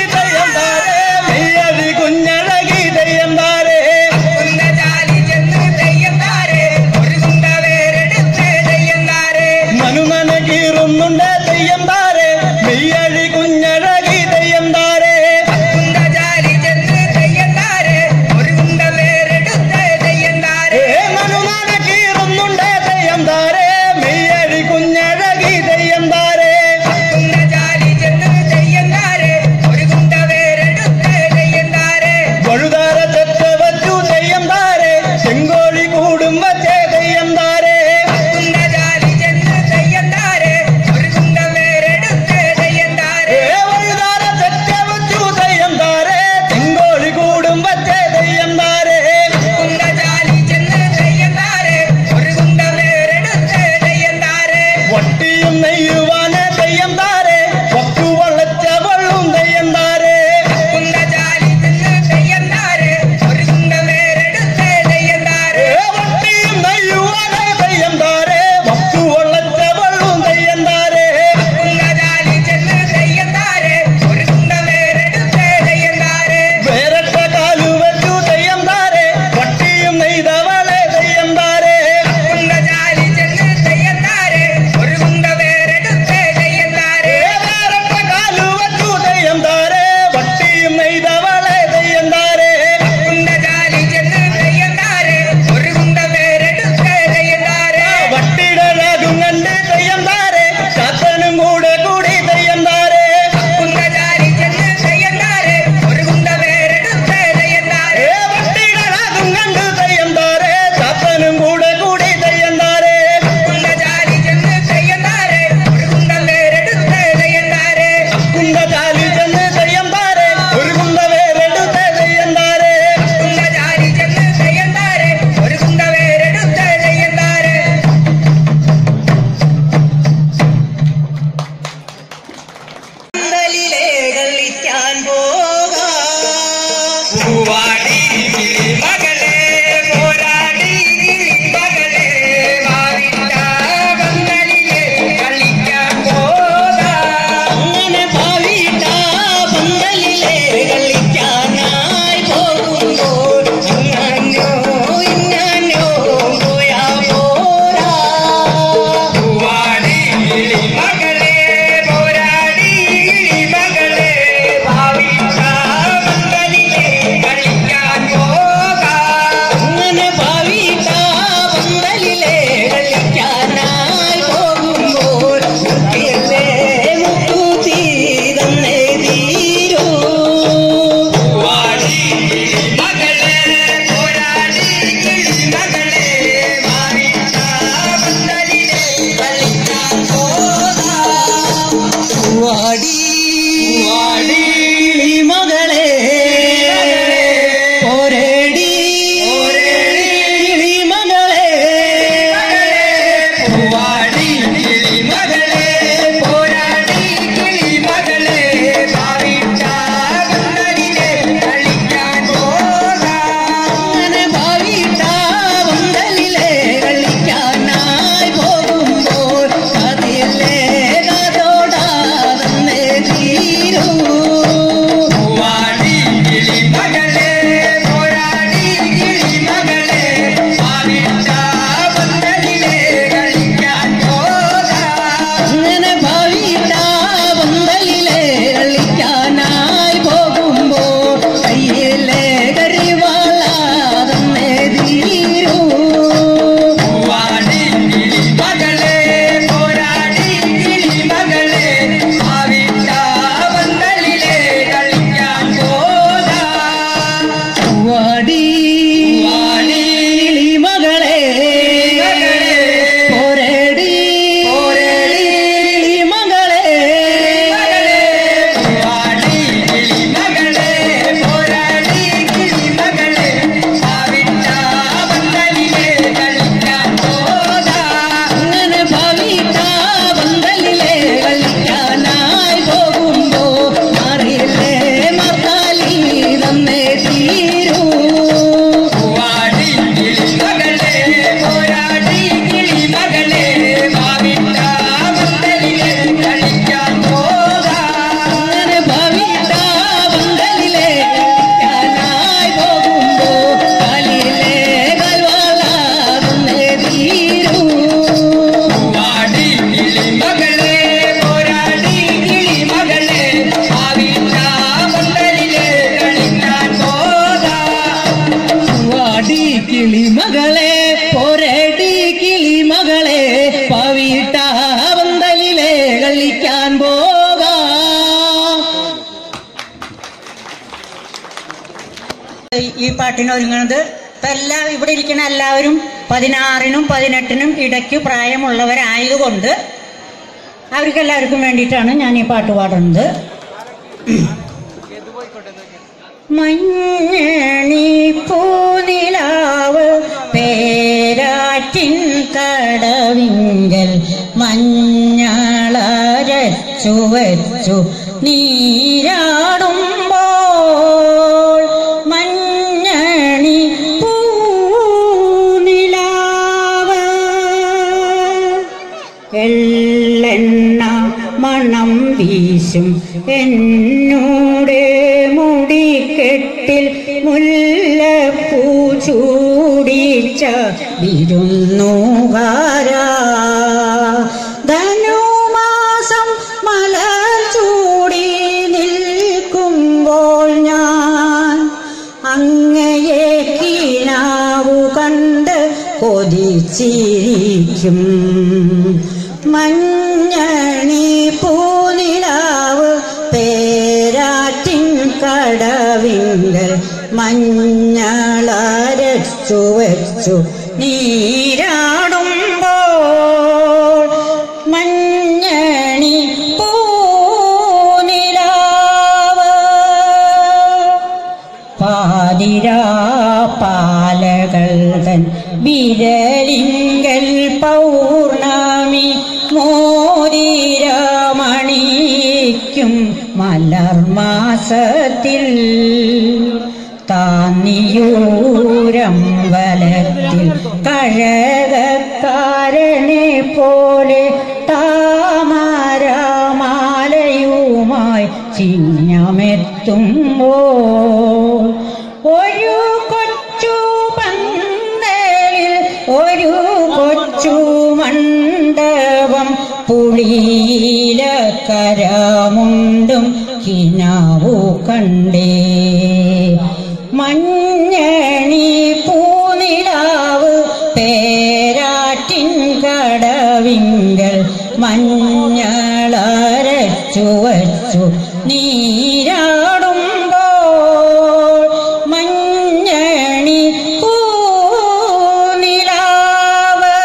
കിളിമകളെ പോരടി കിളിമകളെ പവിട്ട പന്തലിലെ കളിക്കാൻ പോകാം ഈ പാട്ടിന് ഒരുങ്ങുന്നത് ഇപ്പൊ എല്ലാ ഇവിടെ ഇരിക്കുന്ന എല്ലാവരും പതിനാറിനും പതിനെട്ടിനും ഇടയ്ക്ക് പ്രായമുള്ളവരായതുകൊണ്ട് അവർക്ക് എല്ലാവർക്കും വേണ്ടിയിട്ടാണ് ഞാൻ ഈ പാട്ട് പാടുന്നത് മഞ്ഞണി പൂനിലാവ് പേരാറ്റിൻ കടവിങ്കൽ മഞ്ഞളരച്ചു വച്ചു നീരാടുമ്പോൾ മഞ്ഞണി പൂനിലാവ് എള്ളെണ്ണ മണം വീശും എന്നോടെ മുടിക്കെട്ടിൽ മുല്ലപ്പൂ ചൂടിച്ച വിരുന്നുകാരാ ധനുമാസം മലർ ചൂടി നിൽക്കുമ്പോൾ ഞാൻ അങ്ങയെ കിനാവു കണ്ട് കൊതിച്ചിരിക്കും മഞ്ഞണി പൂനിലാവ് പേരാറ്റിൻ കടവിങ്കൽ മഞ്ഞളരച്ചു വച്ചു നീരാടുമ്പോൾ മഞ്ഞണി പൂനിലാവ് പാതിരാ പാലകൾ തൻ വിരലിങ്കൽ പൗർണമി മോതിരമണിക്കും മലർമാസത്തിൽ താന്നിയൂരമ്പലത്തിൽ കഴകക്കാരനെ പോലെ താമരമാലയുമായി ചിഹ്നമെത്തുമ്പോൾ ഒരു കൊച്ചു പന്തലിൽ ഒരു കൊച്ചു മണ്ഡപം പുളിയില കരമുണ്ടും കിനാവു കണ്ടേ മഞ്ഞണി പൂനിലാവ് പേരാറ്റിൻ കടവിങ്കൽ മഞ്ഞളരച്ചു വച്ചു നീരാടുമ്പോൾ മഞ്ഞണി പൂനിലാവ്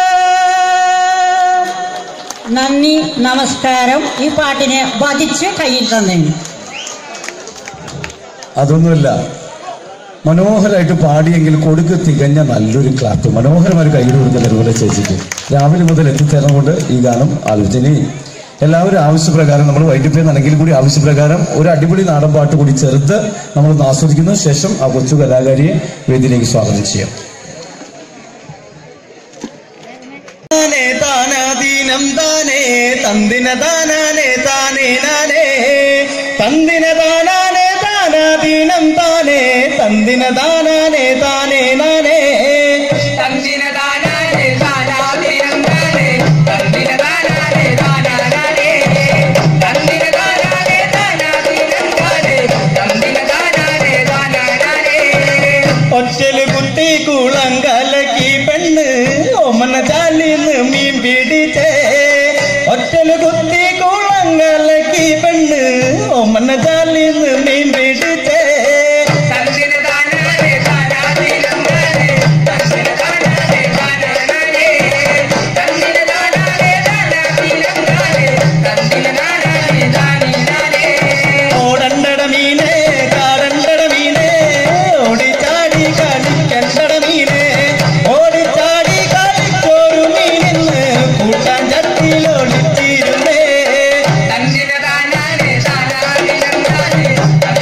നന്ദി നമസ്കാരം ഈ പാട്ടിനെ വധിച്ച് കയ്യിൽ തന്നേന് അതൊന്നുമില്ല മനോഹരമായിട്ട് പാടിയെങ്കിൽ കൊടുക്ക് തികഞ്ഞ നല്ലൊരു ക്ലാപ്പ് മനോഹരമായ ഒരു കയ്യിൽ കൊടുക്കുന്ന അതുപോലെ ചേച്ചിക്ക് രാവിലെ മുതൽ എത്തിച്ചേർന്നുകൊണ്ട് ഈ ഗാനം ആലോചന എല്ലാവരും ആവശ്യപ്രകാരം നമ്മൾ വൈകിട്ടേന്നാണെങ്കിൽ കൂടി ആവശ്യപ്രകാരം ഒരു അടിപൊളി നാടൻ പാട്ട് കൂടി ചേർത്ത് നമ്മളൊന്ന് ആസ്വദിക്കുന്നു ശേഷം ആ കൊച്ചു കലാകാരിയെ വേദിയിലേക്ക് സ്വാഗതം ചെയ്യാം താനേ താനാദീനം താനേ തന്തിന താനാനേ താനേ നാനേ തന്തിന താനാനേ താനാദീനം താനേ തന്തിന താനാനേ താനേ നാനേ തന്തിന താനാനേ താനാദീനം താനേ തന്തിന താനാനേ താനാനേ തന്തിന താനാനേ താനാദീനം താനേ തന്തിന താനാനേ താനാനേ ഒറ്റല് കുത്തി കുളം കലക്കി പെണ്ണ് ഓമന ചാലിന്ന് മീൻ പിടിച്ചേ ഒറ്റല് കുത്തി കുളം കലക്കി പെണ്ണ് ഓമന ചാലിന്ന് മീൻ പിടിച്ചേ തന്തിന താനാനേ താനാദീനം താനേ തന്തിന താനാനേ താനാനേ തന്തിന താനാനേ താനാദീനം താനേ തന്തിന താനാനേ താനീനാനേ ഓടണ്ടട മീനേ കാടണ്ടട മീനേ ഓടിച്ചാടി കളിക്കണ്ടട മീനേ ഓടിച്ചാടി കളിച്ചോരു മീനിന്ന് കൂട്ടാൻ ചട്ടിയിലൊളിച്ചിരുന്നേ തന്നിന താനാനേ താനാദിനം താനേ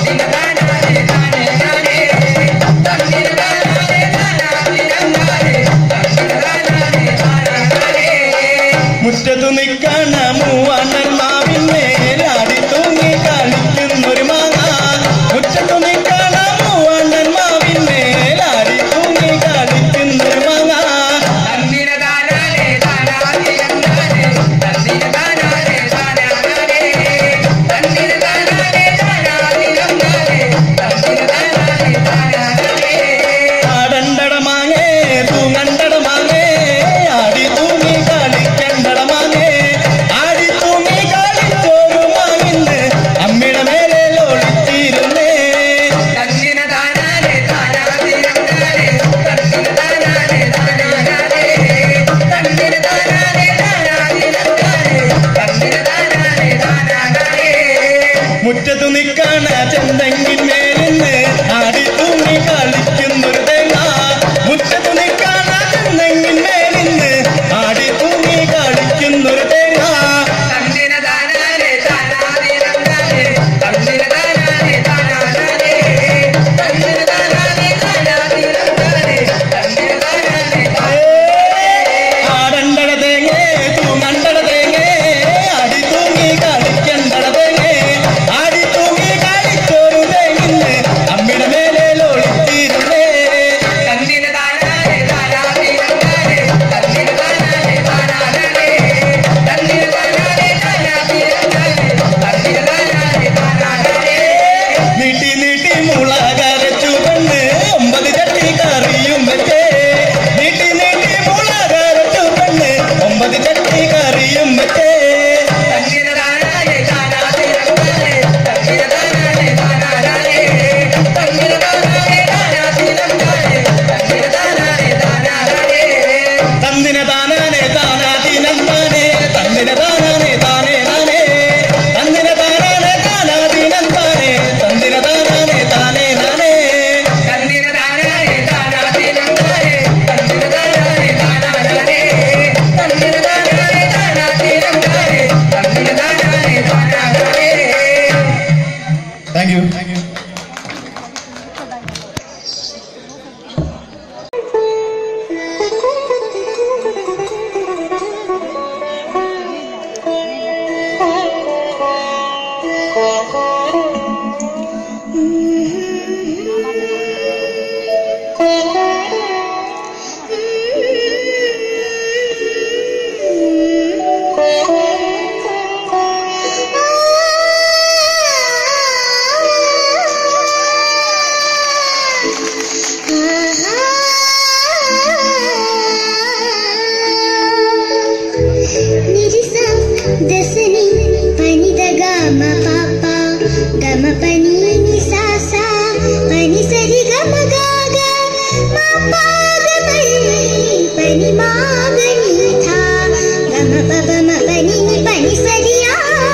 നിരിസ ദസനി പനിത ഗമ പാപ ഗമ പനി നിസാസ പനി സരി ഗമ ഗാഗ മാ ഗ പനി പനി മാ ഗനി ഥാ ഗമ പബ മ പനി നി പനി സരിയാ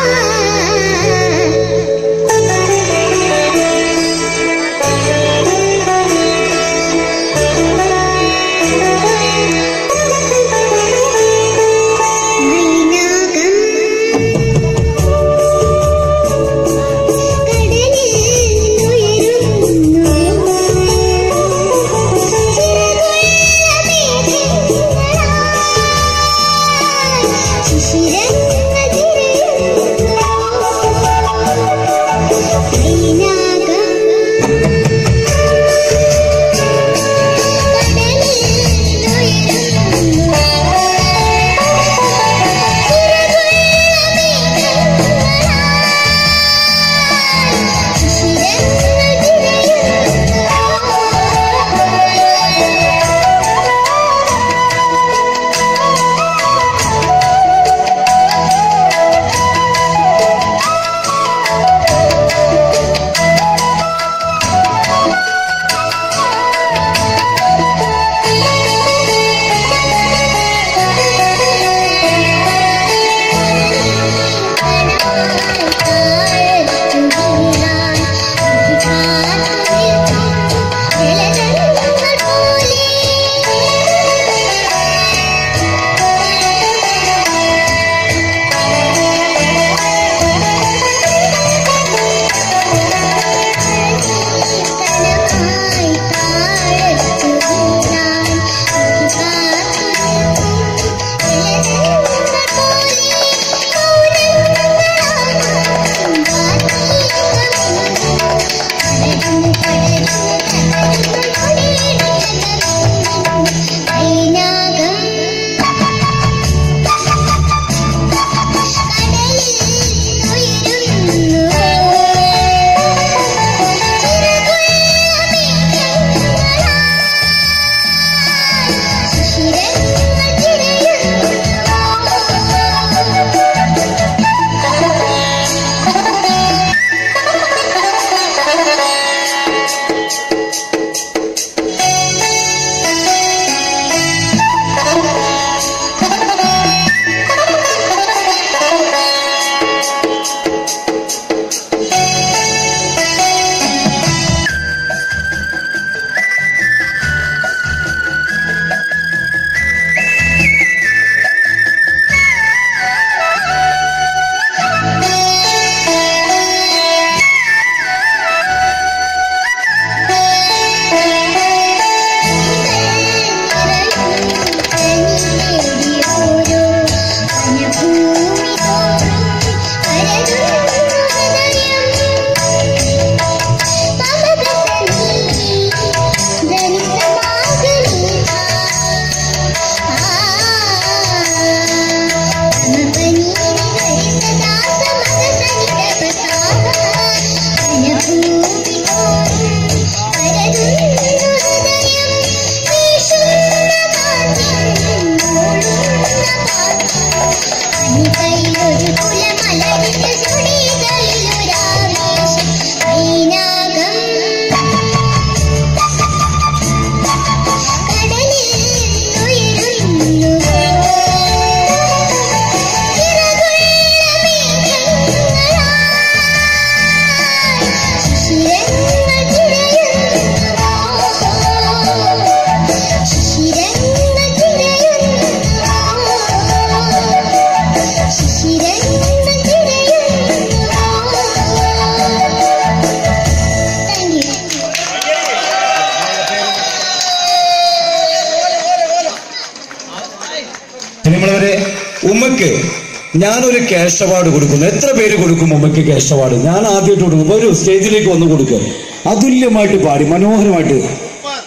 നമ്മളവരെ ഉമ്മക്ക് ഞാനൊരു ക്യാഷ് അവാർഡ് കൊടുക്കുന്നു എത്ര പേര് കൊടുക്കും ഉമ്മക്ക് ക്യാഷ് അവാർഡ് ഞാൻ ആദ്യമായിട്ട് കൊടുക്കും ഒരു സ്റ്റേജിലേക്ക് വന്ന് കൊടുക്കുക അതുല്യമായിട്ട് പാടി മനോഹരമായിട്ട്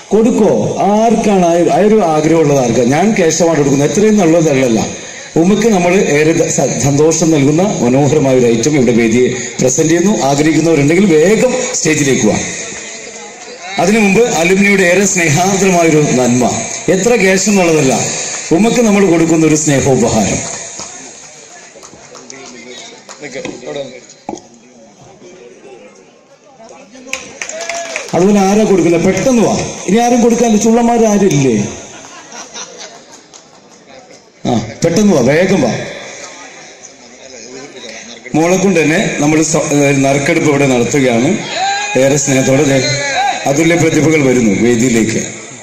കൊടുക്കോ ആർക്കാണ് ആ ഒരു- ആ ഒരു ആഗ്രഹമുള്ളത് ആർക്കാണ് ഞാൻ കേശവമാണ് കൊടുക്കുന്നത് എത്രയും നല്ലതല്ലല്ല ഉമ്മക്ക് നമ്മൾ ഏറെ ദ- സ- സന്തോഷം നൽകുന്ന മനോഹരമായ ഒരു ഐറ്റം ഇവിടെ വേദിയെ പ്രസന്റ് ചെയ്യുന്നു ആഗ്രഹിക്കുന്നവരുണ്ടെങ്കിൽ വേഗം സ്റ്റേജിലേക്ക് പോവാം അതിനു മുമ്പ് അലുമിനിയുടെ ഏറെ സ്നേഹാർദ്രമായൊരു നന്മ എത്ര ക്യാഷ് എന്നുള്ളതല്ല ഉമ്മക്ക് നമ്മൾ കൊടുക്കുന്ന ഒരു സ്നേഹോപഹാരം അതുപോലെ ആരാ കൊടുക്കുന്നത് പെട്ടെന്ന് വാ ഇനി ആരും കൊടുക്കാനില്ല ചുള്ളന്മാർ ആരും ഇല്ലേ ആ പെട്ടെന്ന് വാ വേഗം വാ മോളെ കൊണ്ട് തന്നെ നമ്മൾ സ- ഏ, നറുക്കെടുപ്പ് ഇവിടെ നടത്തുകയാണ് ഏറെ സ്നേഹത്തോടെ ദേ അതുല്യ പ്രതിഭകൾ വരുന്നു വേദിയിലേക്ക്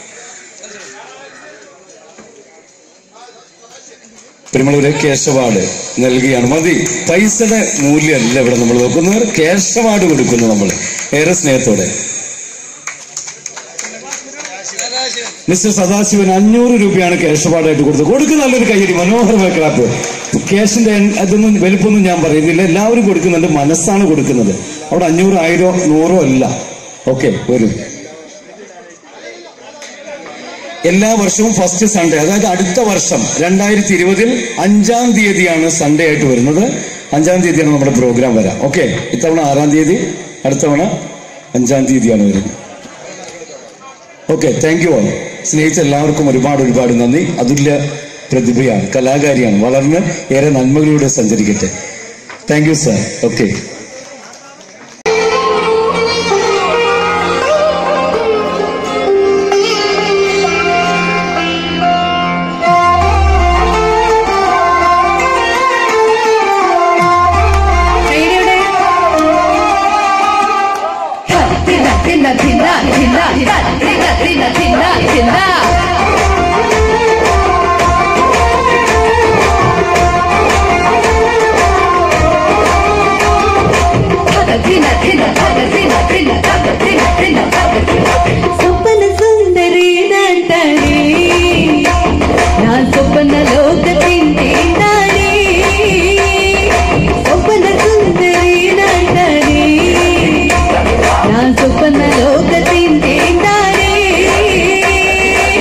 പെരുമളൂരെ കേശവാട് നൽകുകയാണ് മതി പൈസയുടെ മൂല്യമല്ല ഇവിടെ നമ്മൾ നോക്കുന്നത് കേശവാട് കൊടുക്കുന്നു നമ്മൾ ഏറെ സ്നേഹത്തോടെ മിസ്റ്റർ സദാശിവൻ അഞ്ഞൂറ് രൂപയാണ് കേശവാടായിട്ട് കൊടുത്തത് കൊടുക്കുന്ന നല്ലൊരു കയ്യടി മനോഹരമായ ക്ലാപ്പ് ക്യാഷിന്റെ എൺ- അതൊന്നും വലുപ്പമൊന്നും ഞാൻ പറയുന്നില്ല എല്ലാവരും കൊടുക്കുന്നുണ്ട് മനസ്സാണ് കൊടുക്കുന്നത് അവിടെ അഞ്ഞൂറ് ആയിരോ നൂറോ അല്ല ഓക്കെ വരും എല്ലാ വർഷവും ഫസ്റ്റ് സൺഡേ അതായത് അടുത്ത വർഷം രണ്ടായിരത്തി ഇരുപതിൽ അഞ്ചാം തീയതിയാണ് സൺഡേ ആയിട്ട് വരുന്നത് അഞ്ചാം തീയതിയാണ് നമ്മുടെ പ്രോഗ്രാം വരാം ഓക്കെ ഇത്തവണ ആറാം തീയതി അടുത്ത തവണ അഞ്ചാം തീയതിയാണ് വരുന്നത് ഓക്കെ താങ്ക് യു ഓൾ സ്നേഹിച്ച എല്ലാവർക്കും ഒരുപാട് ഒരുപാട് നന്ദി അതുല്യ പ്രതിഭയാണ് കലാകാരിയാണ് വളർന്ന് ഏറെ നന്മകളിലൂടെ സഞ്ചരിക്കട്ടെ താങ്ക് യു സാർ ഓക്കെ సొప్పన సుందరి నంటని నా సొప్పన లోక తింటాని సొప్పన సుందరి నంటని నా సొప్పన లోక తింటాని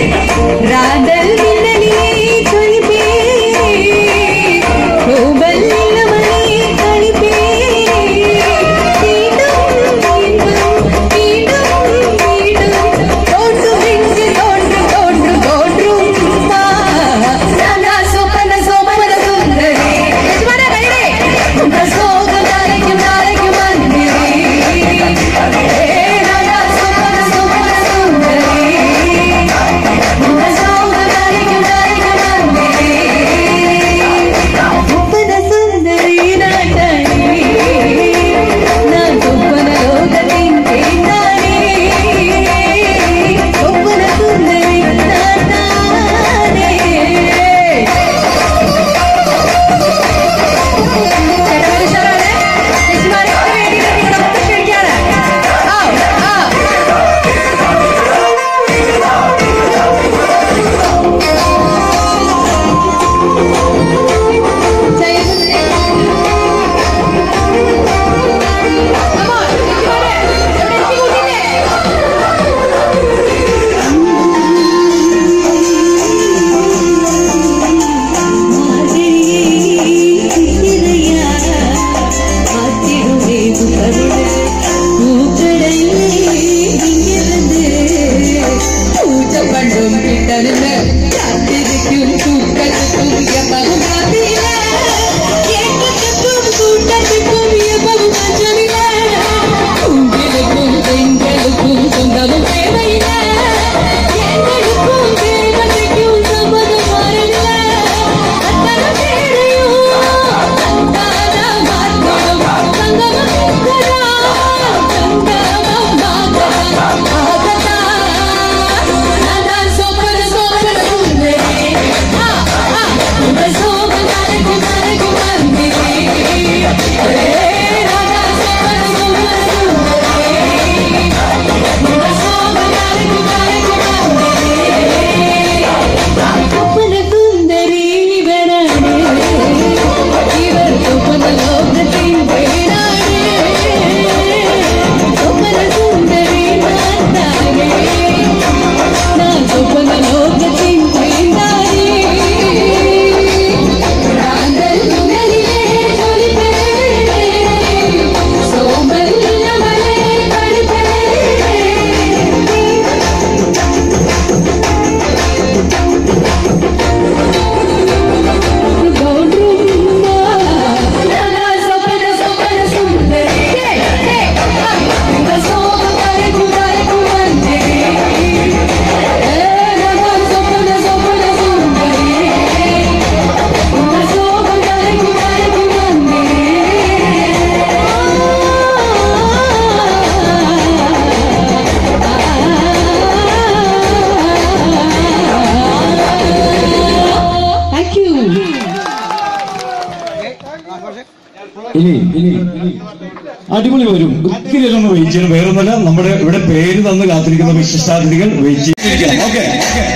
ഇനി ഇനി അടിപൊളി വരും ഒത്തിരി ഒന്ന് വെയിറ്റ് ചെയ്യണം വേറൊന്നല്ല നമ്മുടെ ഇവിടെ പേര് തന്ന് കാത്തിരിക്കുന്ന വിശിഷ്ടാതിഥികൾ വെയിറ്റ് ചെയ്തിരിക്കാം ഓക്കെ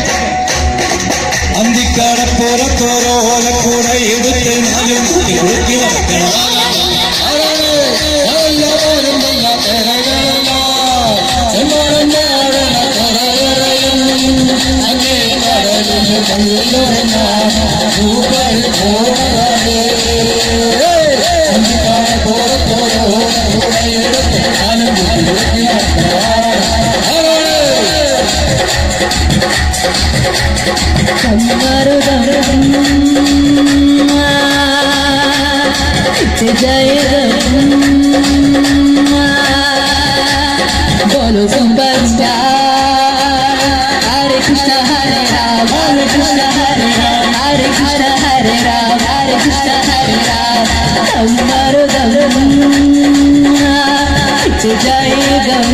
അന്തിക്കടപ്പുറത്തോരോ ഓലക്കൂട എടുത്ത് നാലും കുറുക്കി വെക്കണം എല്ലാവരും വന്ന തിരകളല്ല ചെമ്മാടൻ നാടന കരകരയും അങ്ങേ കടലിന് മുഴുവൻ ഭൂപൽ പോരാതെ അന്തിക്കടപ്പുറത്തോരോ ഓലക്കൂട എടുത്ത് നാലും കുറുക്കി बोलो सुपरस्टार हरे कृष्ण हरे राम हरे कृष्ण हरे राम हरे कृष्ण हरे राम हरे कृष्ण हरे राम हमारो गम जय गम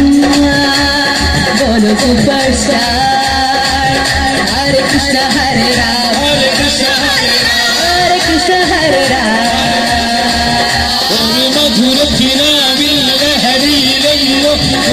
बोलो सुपरस्टार हरे कृष्ण हरे राम हरे कृष्ण हरे राम हरे कृष्ण हरे राम ഒരു മധുരത്തിനാവിൽ ലഹരിയിലെല്ലോ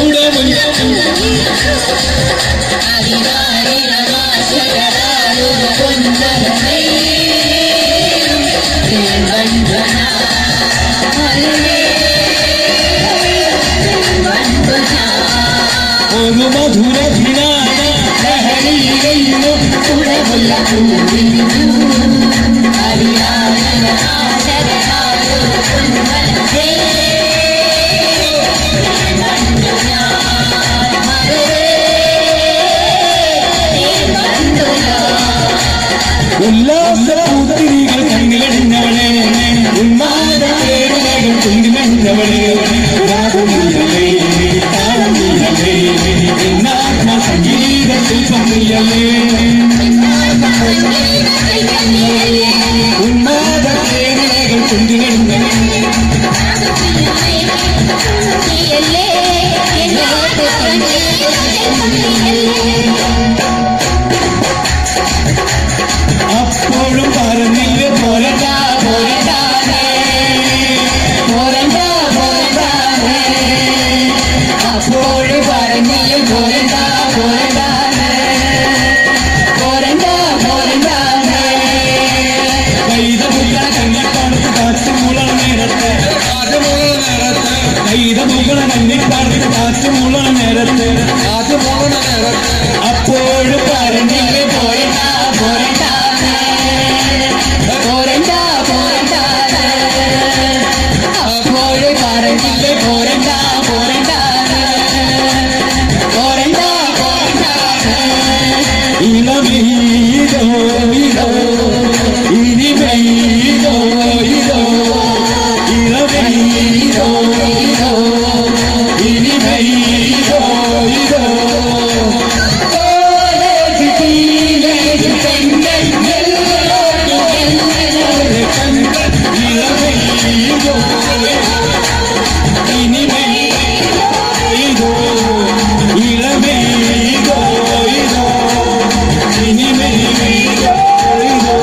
ഒരു മധുരത്തിനാന ലഹരിയിലെല്ലോ ഉല്ലാസ പൂത്തിരികൾ കണ്ണിലണിഞ്ഞവളെ ഉന്മാദ പേരുകൾ കുഞ്ഞിലണിഞ്ഞവളെ രാഗമില്ലവേ താളമില്ലവേ എന്നാത്മ സംഗീതത്തിൽ പങ്കില്ലവേ ഉന്മാദ പേരുകൾ കുഞ്ഞിലണിഞ്ഞവളെ അപ്പോഴും പറഞ്ഞില്ല പോരട്ടാ പോരട്ടാനേ പോരണ്ടാ പോരട്ടാനേ അപ്പോഴും പറഞ്ഞില്ല പോരണ്ടാ പോരട്ടാനേ പോരണ്ടാ പോരട്ടാനേ കൈത മുകള കഞ്ഞിക്കാണത്ത് കാറ്റ് മുള നേരത്തെ കാറ്റ് മുള നേരത്തെ കൈത മുകള കഞ്ഞിക്കാണത്ത് കാറ്റ് മുള നേരത്തെ കാറ്റ് മുള നേരത്തെ അപ്പോഴും പറഞ്ഞില്ല പോരണ്ടാ പോരട്ടാനേ പോരണ്ടാ പോരട്ടാനേ അപ്പോഴും പറഞ്ഞില്ല പോരണ്ടാ പോരട്ടാനേ പോരണ്ടാ പോരട്ടാനേ ഇളമീതോ ഇതോ ഇനിമീതോ ഇതോ ഇളമീതോ ഇതോ ഇനിമീതോ ഇതോ കോലേജ് ടീനേജ് പെണ്ണൻ എല്ലോട്ടു എല്ലോരെ കണ്ടൻ ഇളമീതോ ഇനിമീതോ ഇതോ ഇളമീതോ ഇതോ ഇനിമീതോ ഇതോ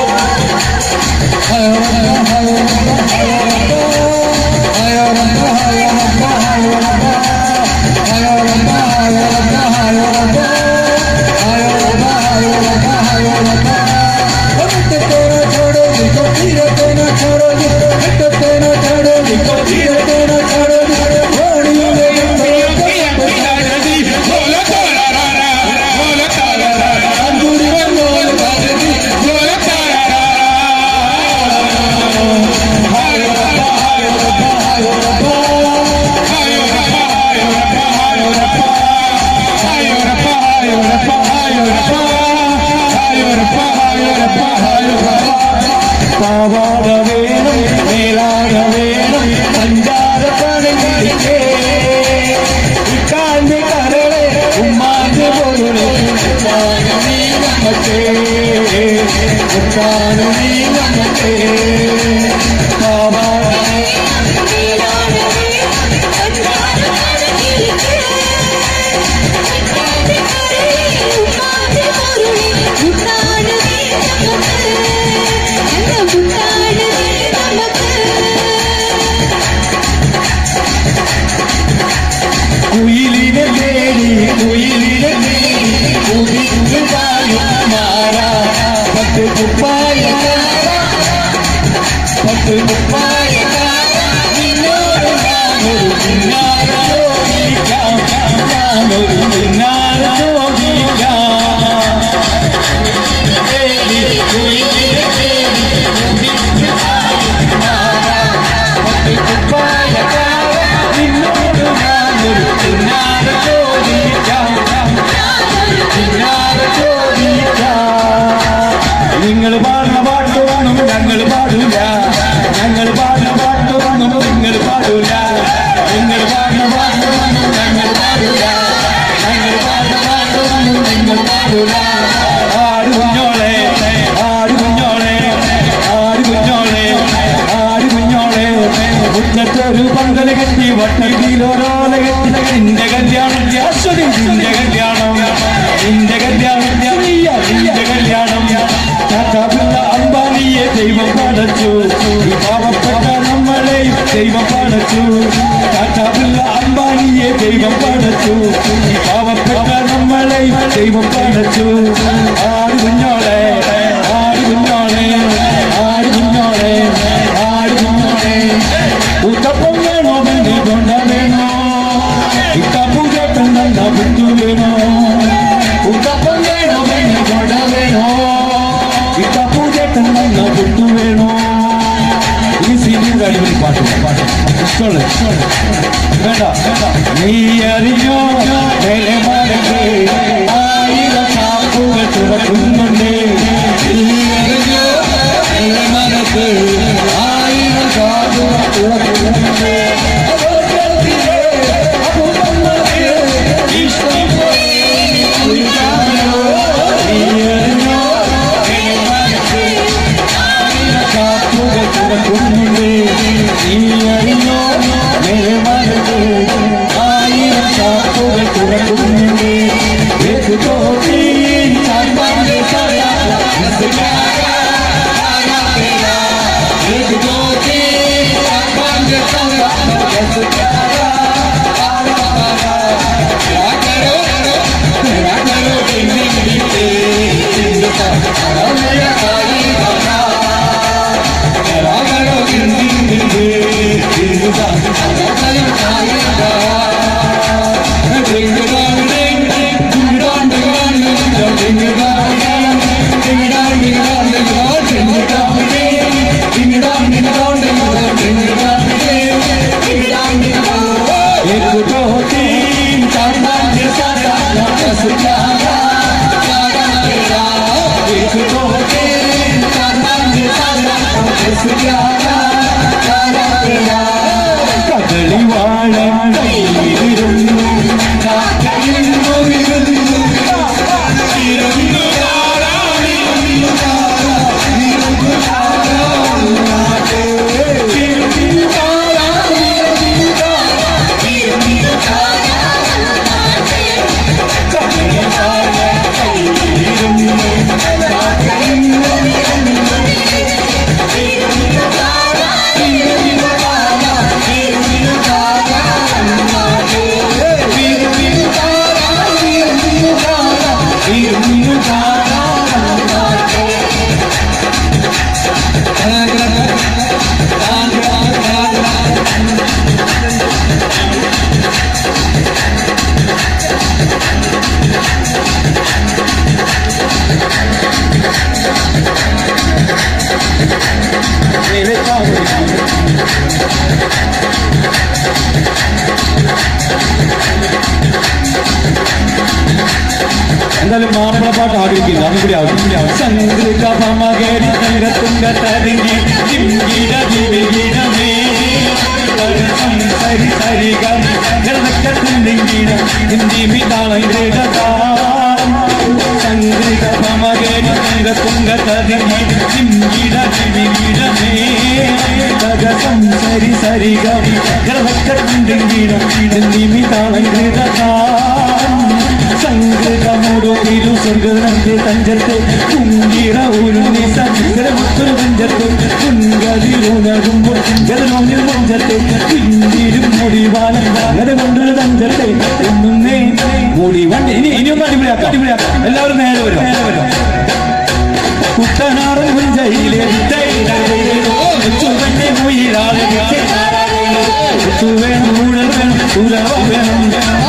പാവാട വേണം മേലാട വേണം പഞ്ചാര പഴങ്ങളിക്കേ ഇക്കാന്റെ കരളെ ഉമ്മാന്റെ പൊരുളെ ഉപ്പാനു നീ നമ്മക്കേ ഉപ്പാനു നീ നമ്മക്കേ പാവാട നമുക്ക് കുപ്പായക്കാര പത്ത് കുപ്പായക്കാര നിന്നോട് ഞാനൊരു പിന്നാര ചോദിക്കാം ഞാനൊരു പിന്നാര ചോദിക്കാം തേടി കുയിലിനെ തേടി കുതിച്ച് പത്ത് കുപ്പായക്കാര നിന്നോട് ഞാനൊരു പിന്നാര ചോദിക്കാം പിന്നാര ചോദിക്കാം നിങ്ങൾ പാടുന്ന പാട്ടൊന്നും ഞങ്ങൾ പാടില്ല ഞങ്ങൾ പാടുന്ന പാട്ടൊന്നും നിങ്ങൾ പാടില്ല നിങ്ങൾ പാടുന്ന പാട്ടൊന്നും ഞങ്ങൾ പാടില്ല ഞങ്ങൾ പാടുന്ന പാട്ടൊന്നും നിങ്ങൾ പാടില്ല ആട് കുഞ്ഞോളെ ആട് കുഞ്ഞോളെ ആട് കുഞ്ഞോളെ ആട് കുഞ്ഞോളെ മുറ്റത്തൊരു പന്തല് കെട്ടി വട്ടത്തിലോരോല കെട്ടി നിന്റെ കല്യാണം അശ്വതി നിന്റെ കല്യാണം നിന്റെ കല്യാണം നീയ നിന്റെ കല്യാണം ചാച്ചാപിള്ള അമ്പാനിയെ ദൈവം പടച്ചു ഈ പാവപ്പെട്ട നമ്മളെയും ദൈവം പടച്ചു ചാച്ചാപിള്ള അമ്പാനിയെ ദൈവം പടച്ചു ഈ പാവപ്പെട്ട നമ്മളെയും ദൈവം പടച്ചു ആട് കുഞ്ഞോളെ ആട് കുഞ്ഞോളെ ആട് കുഞ്ഞോളെ ആട് കുഞ്ഞോളെ ഉത്തപ്പം വേണോ പിന്നെ കൊണ്ട വേണോ ഇത്തപ്പു കേട്ടൻ നല്ല വിട്ടു വേണോ ഉത്തപ്പം വേണോ പിന്നെ കൊണ്ട വേണോ ഇത്തപ്പു കേട്ടൻ നല്ല വിട്ടു വേണോ ഈ സീനിയർ അടിപൊളി പാട്ട് പാട്ട് ഇഷ്ടമുള്ള ഇഷ്ടമുള്ള വേണ്ട വേണ്ട നീ അറിഞ്ഞോ മേലെ മാറേ ആയിരം ചാപ്പുകൾ തുറക്കുന്നുണ്ട് നീ അറിഞ്ഞോ മേലെ മാറേ ആയിരം ചാപ്പുകൾ തുറക്കുന്നുണ്ട് ഇഷ്ടം കാപ്പുകൾ തുറക്കുന്നുണ്ട് നീ അറിഞ്ഞോ മേലെ മാറേ ആയിരം കാപ്പുകൾ തുറക്കുന്നുണ്ട് एक दो तीन चार पाँच सारा इसका गाना तेरा एक दो तीन चार पाँच सारा इसका गाना गाना क्या करो क्या करो जिंदगी के जिंदगा मेरा काली गाना क्या करो जिंदगी के जिंदगा मेरा काली गाना Ding dong ding ding ding dong ding dong ding dong ding dong ding dong ding dong ding dong ding dong ding dong ding dong ding dong ding dong ding dong ding dong एक दो तीन चार पाँच सात आठ दस ग्यारह ग्यारह तेरह एक दो तीन चार पाँच सात आठ दस ग्यारह ग्यारह तेरह കദളി വാഴ കയ്യിലിരുന്നു കാക്കയിരുന്നു വിരുന്നു ഇരുന്നു താരാണിരുന്നു താരാണിരുന്നു താരാണാട്ടെ ഇരുന്നു താരാണിരുന്നു താരാണിരുന്നു താരാണാട്ടെ കദളി വാഴ കയ്യിലിരുന്നു കാക്കയിരുന്നു വിരുന്നു ഇരുന്നു താരാണിരുന്നു എന്തായാലും മാപ്പിളപ്പാട്ട് ആഗ്രഹിക്കില്ല അതും കൂടി ആവശ്യം ചന്ദ്രിക പമകരി തങ്കത്തുങ്ക തരങ്ങി ജിംഗിട ജിവിഗിടമേ സരി സരി ഗിട ഹിന്ദി മിതാളം ചന്ദ്രിക പമകരി തങ്കത്തുങ്ക തരങ്ങി ജിംഗിട ജിവിഗിടമേ തകസം സരി സരി ഗിട ഹിന്ദി മിതാളം സംഗീതമോടോ ഇരു സ്വർഗനന്റെ തഞ്ചത്തെ കുങ്കിറ ഒരു നിസംഗരമൊത്തൊരു തഞ്ചത്തെ കുങ്കതിലുണരുമ്പോൾ ജലനോഞ്ഞു മഞ്ചത്തെ പിന്തിരും മുടിവാലം അങ്ങനെ കൊണ്ടൊരു തഞ്ചത്തെ ഒന്നുന്നേ മുടി വണ്ടി ഇനി ഇനിയൊന്നും അടിപൊളിയാക്കാം അടിപൊളിയാക്കാം എല്ലാവരും നേരെ വരും നേരെ വരും കുട്ടനാടൻ പുഞ്ചയിലെ ചുവന്നെ മുയിലാളെ വേണം കൂടൽ വേണം ഉലവ വേണം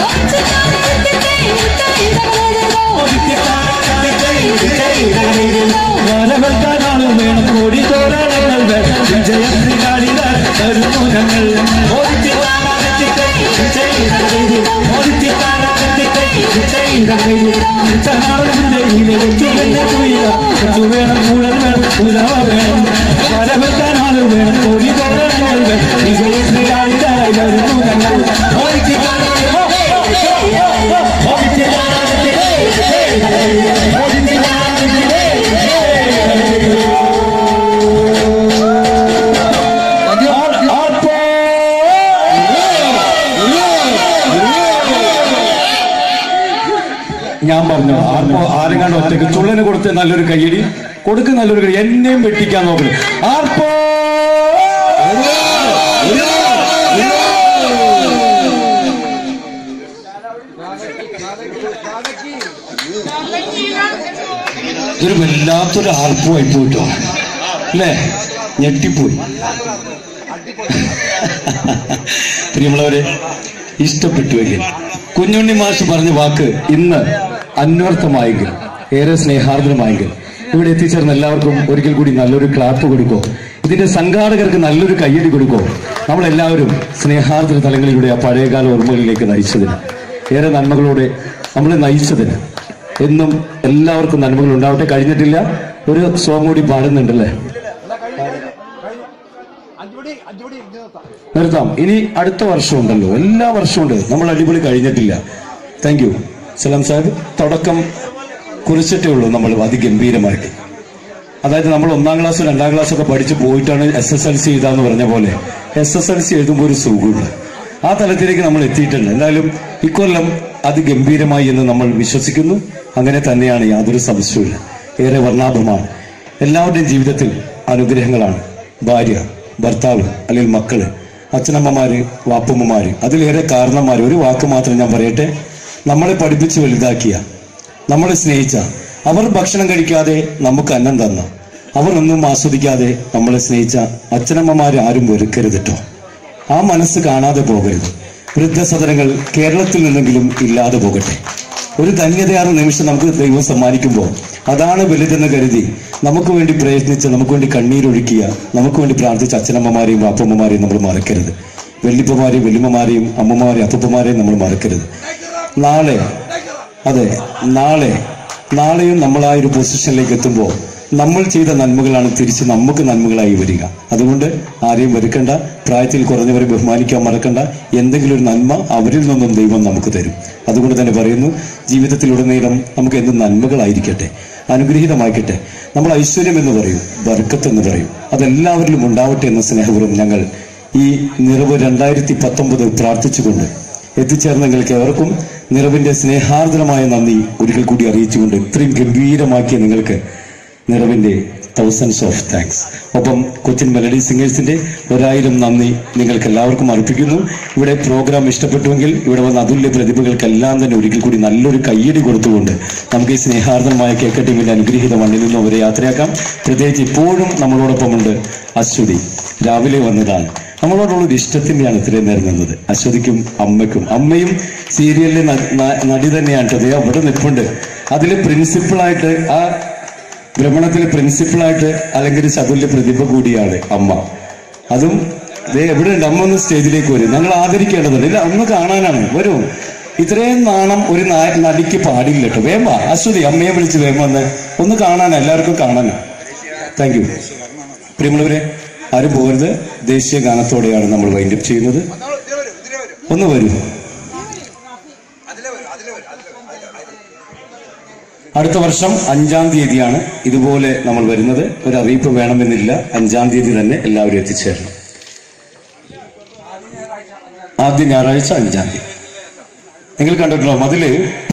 വരവെത്താനാള് വേണം കോടി തോരണങ്ങൾ വേണം വിജയശ്രീ കാളിതാർ തരുന്നു ഞങ്ങൾ വേണം കൂടൽ വേണം ഉലവ വേണം വരവെത്താനാള് വേണം കോടി തോരണങ്ങൾ വേണം വിജയശ്രീ കാളിതാർ തരുന്നു ഞങ്ങൾ ഞാൻ പറഞ്ഞു ആർപ്പോ ആരെങ്ങാണ്ട് ഒറ്റയ്ക്ക് ചുള്ളന് കൊടുത്ത് നല്ലൊരു കയ്യടി കൊടുക്ക് നല്ലൊരു കൈ എന്നെയും വെട്ടിക്കാൻ നോക്കണം ആർപ്പോ ഇതൊരു വല്ലാത്തൊരു ആർപ്പുമായി പോയിട്ടോ അല്ലേ ഞെട്ടിപ്പോയി പ്രിയമുള്ളവരെ ഇഷ്ടപ്പെട്ടുവെങ്കിൽ കുഞ്ഞുണ്ണി മാഷ് പറഞ്ഞ വാക്ക് ഇന്ന് അന്വർത്ഥമായെങ്കിൽ ഏറെ സ്നേഹാർദ്രമായെങ്കിൽ ഇവിടെ എത്തിച്ചേർന്ന എല്ലാവർക്കും ഒരിക്കൽ കൂടി നല്ലൊരു ക്ലാപ്പ് കൊടുക്കോ ഇതിന്റെ സംഘാടകർക്ക് നല്ലൊരു കയ്യടി കൊടുക്കോ നമ്മളെല്ലാവരും സ്നേഹാർദ്ര തലങ്ങളിലൂടെ ആ പഴയകാല ഓർമ്മകളിലേക്ക് നയിച്ചതിന് ഏറെ നന്മകളോടെ നമ്മളെ നയിച്ചതിന് എന്നും എല്ലാവർക്കും നന്മകൾ ഉണ്ടാവട്ടെ കഴിഞ്ഞിട്ടില്ല ഒരു സോങ് കൂടി പാടുന്നുണ്ടല്ലേ നിർത്താം ഇനി അടുത്ത വർഷം ഉണ്ടല്ലോ എല്ലാ വർഷവും ഉണ്ട് നമ്മൾ അടിപൊളി കഴിഞ്ഞിട്ടില്ല താങ്ക് യു സലാം സാഹിബ് തുടക്കം കുറിച്ചിട്ടേ ഉള്ളൂ നമ്മൾ അതിഗംഭീരമായിട്ട് അതായത് നമ്മൾ ഒന്നാം ക്ലാസ് രണ്ടാം ക്ലാസ് ഒക്കെ പഠിച്ച് പോയിട്ടാണ് എസ് എസ് എൽ സി എഴുതാന്ന് പറഞ്ഞ പോലെ എസ് എസ് എൽ സി എഴുതുമ്പോൾ ഒരു സുഖമുണ്ട് ആ തലത്തിലേക്ക് നമ്മൾ എത്തിയിട്ടുണ്ട് എന്തായാലും ഇക്കൊല്ലം അതിഗംഭീരമായി എന്ന് നമ്മൾ വിശ്വസിക്കുന്നു അങ്ങനെ തന്നെയാണ് യാതൊരു സംശയവുമില്ല ഏറെ വർണ്ണാഭമാണ് എല്ലാവരുടെയും ജീവിതത്തിൽ അനുഗ്രഹങ്ങളാണ് ഭാര്യ ഭർത്താവ് അല്ലെങ്കിൽ മക്കള് അച്ഛനമ്മമാര് വാപ്പമ്മമാര് അതിലേറെ കാരണന്മാര് ഒരു വാക്ക് മാത്രം ഞാൻ പറയട്ടെ നമ്മളെ പഠിപ്പിച്ച് വലുതാക്കിയ നമ്മളെ സ്നേഹിച്ച അവർ ഭക്ഷണം കഴിക്കാതെ നമുക്ക് അന്നം തന്ന അവർ ഒന്നും ആസ്വദിക്കാതെ നമ്മളെ സ്നേഹിച്ച അച്ഛനമ്മമാരെ ആരും വെറുക്കരുത് കേട്ടോ ആ മനസ്സ് കാണാതെ പോകരുത് വൃദ്ധസദനങ്ങൾ കേരളത്തിൽ നിന്നെങ്കിലും ഇല്ലാതെ പോകട്ടെ ഒരു ധന്യതയാർന്ന നിമിഷം നമുക്ക് ദൈവം സമ്മാനിക്കുമ്പോൾ അതാണ് വലുതെന്ന് കരുതി നമുക്ക് വേണ്ടി പ്രയത്നിച്ച് നമുക്ക് വേണ്ടി കണ്ണീരൊഴുക്കിയ നമുക്ക് വേണ്ടി പ്രാർത്ഥിച്ച അച്ഛനമ്മമാരെയും അപ്പമ്മമാരെയും നമ്മൾ മറക്കരുത് വെല്ലിപ്പമാരെയും വെല്ലുമ്മമാരെയും അമ്മമാരെയും അപ്പൂപ്പന്മാരെയും നമ്മൾ മറക്കരുത് നാളെ അതെ നാളെ നാളെയും നമ്മൾ ആ ഒരു പൊസിഷനിലേക്ക് എത്തുമ്പോൾ നമ്മൾ ചെയ്ത നന്മകളാണ് തിരിച്ച് നമുക്ക് നന്മകളായി വരിക അതുകൊണ്ട് ആരെയും വെറുക്കണ്ട പ്രായത്തിൽ കുറഞ്ഞവരെ ബഹുമാനിക്കാൻ മറക്കണ്ട എന്തെങ്കിലും ഒരു നന്മ അവരിൽ നിന്നും ദൈവം നമുക്ക് തരും അതുകൊണ്ട് തന്നെ പറയുന്നു ജീവിതത്തിലുടനീളം നമുക്ക് എന്ത് നന്മകളായിരിക്കട്ടെ അനുഗ്രഹീതമായിക്കട്ടെ നമ്മൾ ഐശ്വര്യം എന്ന് പറയും ബർക്കത്ത് എന്ന് പറയും അതെല്ലാവരിലും ഉണ്ടാവട്ടെ എന്ന സ്നേഹപൂർവ്വം ഞങ്ങൾ ഈ നിറവ് രണ്ടായിരത്തി പത്തൊമ്പത് പ്രാർത്ഥിച്ചുകൊണ്ട് എത്തിച്ചേർന്ന നിങ്ങൾക്ക് ഏവർക്കും നിറവിന്റെ സ്നേഹാർദ്രമായ നന്ദി ഒരിക്കൽ കൂടി അറിയിച്ചുകൊണ്ട് ഇത്രയും ഗംഭീരമാക്കിയ നിങ്ങൾക്ക് നിറവിന്റെ തൗസൻഡ്സ് ഓഫ് താങ്ക്സ് ഒപ്പം കൊച്ചിൻ മെലഡി സിംഗേഴ്സിന്റെ ഒരായിരം നന്ദി നിങ്ങൾക്ക് എല്ലാവർക്കും അർപ്പിക്കുന്നു ഇവിടെ പ്രോഗ്രാം ഇഷ്ടപ്പെട്ടുവെങ്കിൽ ഇവിടെ വന്ന അതുല്യ പ്രതിഭകൾക്കെല്ലാം തന്നെ ഒരിക്കൽ കൂടി നല്ലൊരു കയ്യടി കൊടുത്തുകൊണ്ട് നമുക്ക് ഈ സ്നേഹാർദ്രമായ കേക്ക ടീമിന്റെ അനുഗ്രഹീത മണ്ണിൽ നിന്നും അവരെ യാത്രയാക്കാം പ്രത്യേകിച്ച് ഇപ്പോഴും നമ്മളോടൊപ്പമുണ്ട് അശ്വതി രാവിലെ വന്നതാണ് നമ്മളോടുള്ള ഒരു ഇഷ്ടത്തിന്റെയാണ് ഇത്രയും നേരം നിന്നത് അശ്വതിക്കും അമ്മയ്ക്കും അമ്മയും സീരിയലിലെ ന- ന- നടി തന്നെയാണ് കേട്ടോ ദേ അവിടെ നിൽപ്പുണ്ട് അതിൽ പ്രിൻസിപ്പളായിട്ട് ആ ഭ്രമണത്തിലെ പ്രിൻസിപ്പളായിട്ട് അലങ്കരിച്ച അതുല്യ പ്രതിഭ കൂടിയാണ് അമ്മ അതും ദേ എവിടെ ഉണ്ട് അമ്മ ഒന്ന് സ്റ്റേജിലേക്ക് വരും ഞങ്ങൾ ആദരിക്കേണ്ടതുണ്ട് ഇല്ല ഒന്ന് കാണാനാണ് വരൂ ഇത്രയും നാണം ഒരു നാ- നടിക്ക് പാടില്ല കേട്ടോ വേമ അശ്വതി അമ്മയെ വിളിച്ച് വേമ വന്ന് ഒന്ന് കാണാനാ എല്ലാവർക്കും കാണാനാ താങ്ക് യു പ്രിയമുള്ളവരെ ആരും പോകരുത് ദേശീയ ഗാനത്തോടെയാണ് നമ്മൾ വൈൻഡപ്പ് ചെയ്യുന്നത് ഒന്ന് വരൂ അടുത്ത വർഷം അഞ്ചാം തീയതിയാണ് ഇതുപോലെ നമ്മൾ വരുന്നത് ഒരു അറിയിപ്പ് വേണമെന്നില്ല അഞ്ചാം തീയതി തന്നെ എല്ലാവരും എത്തിച്ചേരണം ആദ്യ ഞായറാഴ്ച അഞ്ചാം തീയതി നിങ്ങൾ കണ്ടിട്ടുണ്ടോ അതില്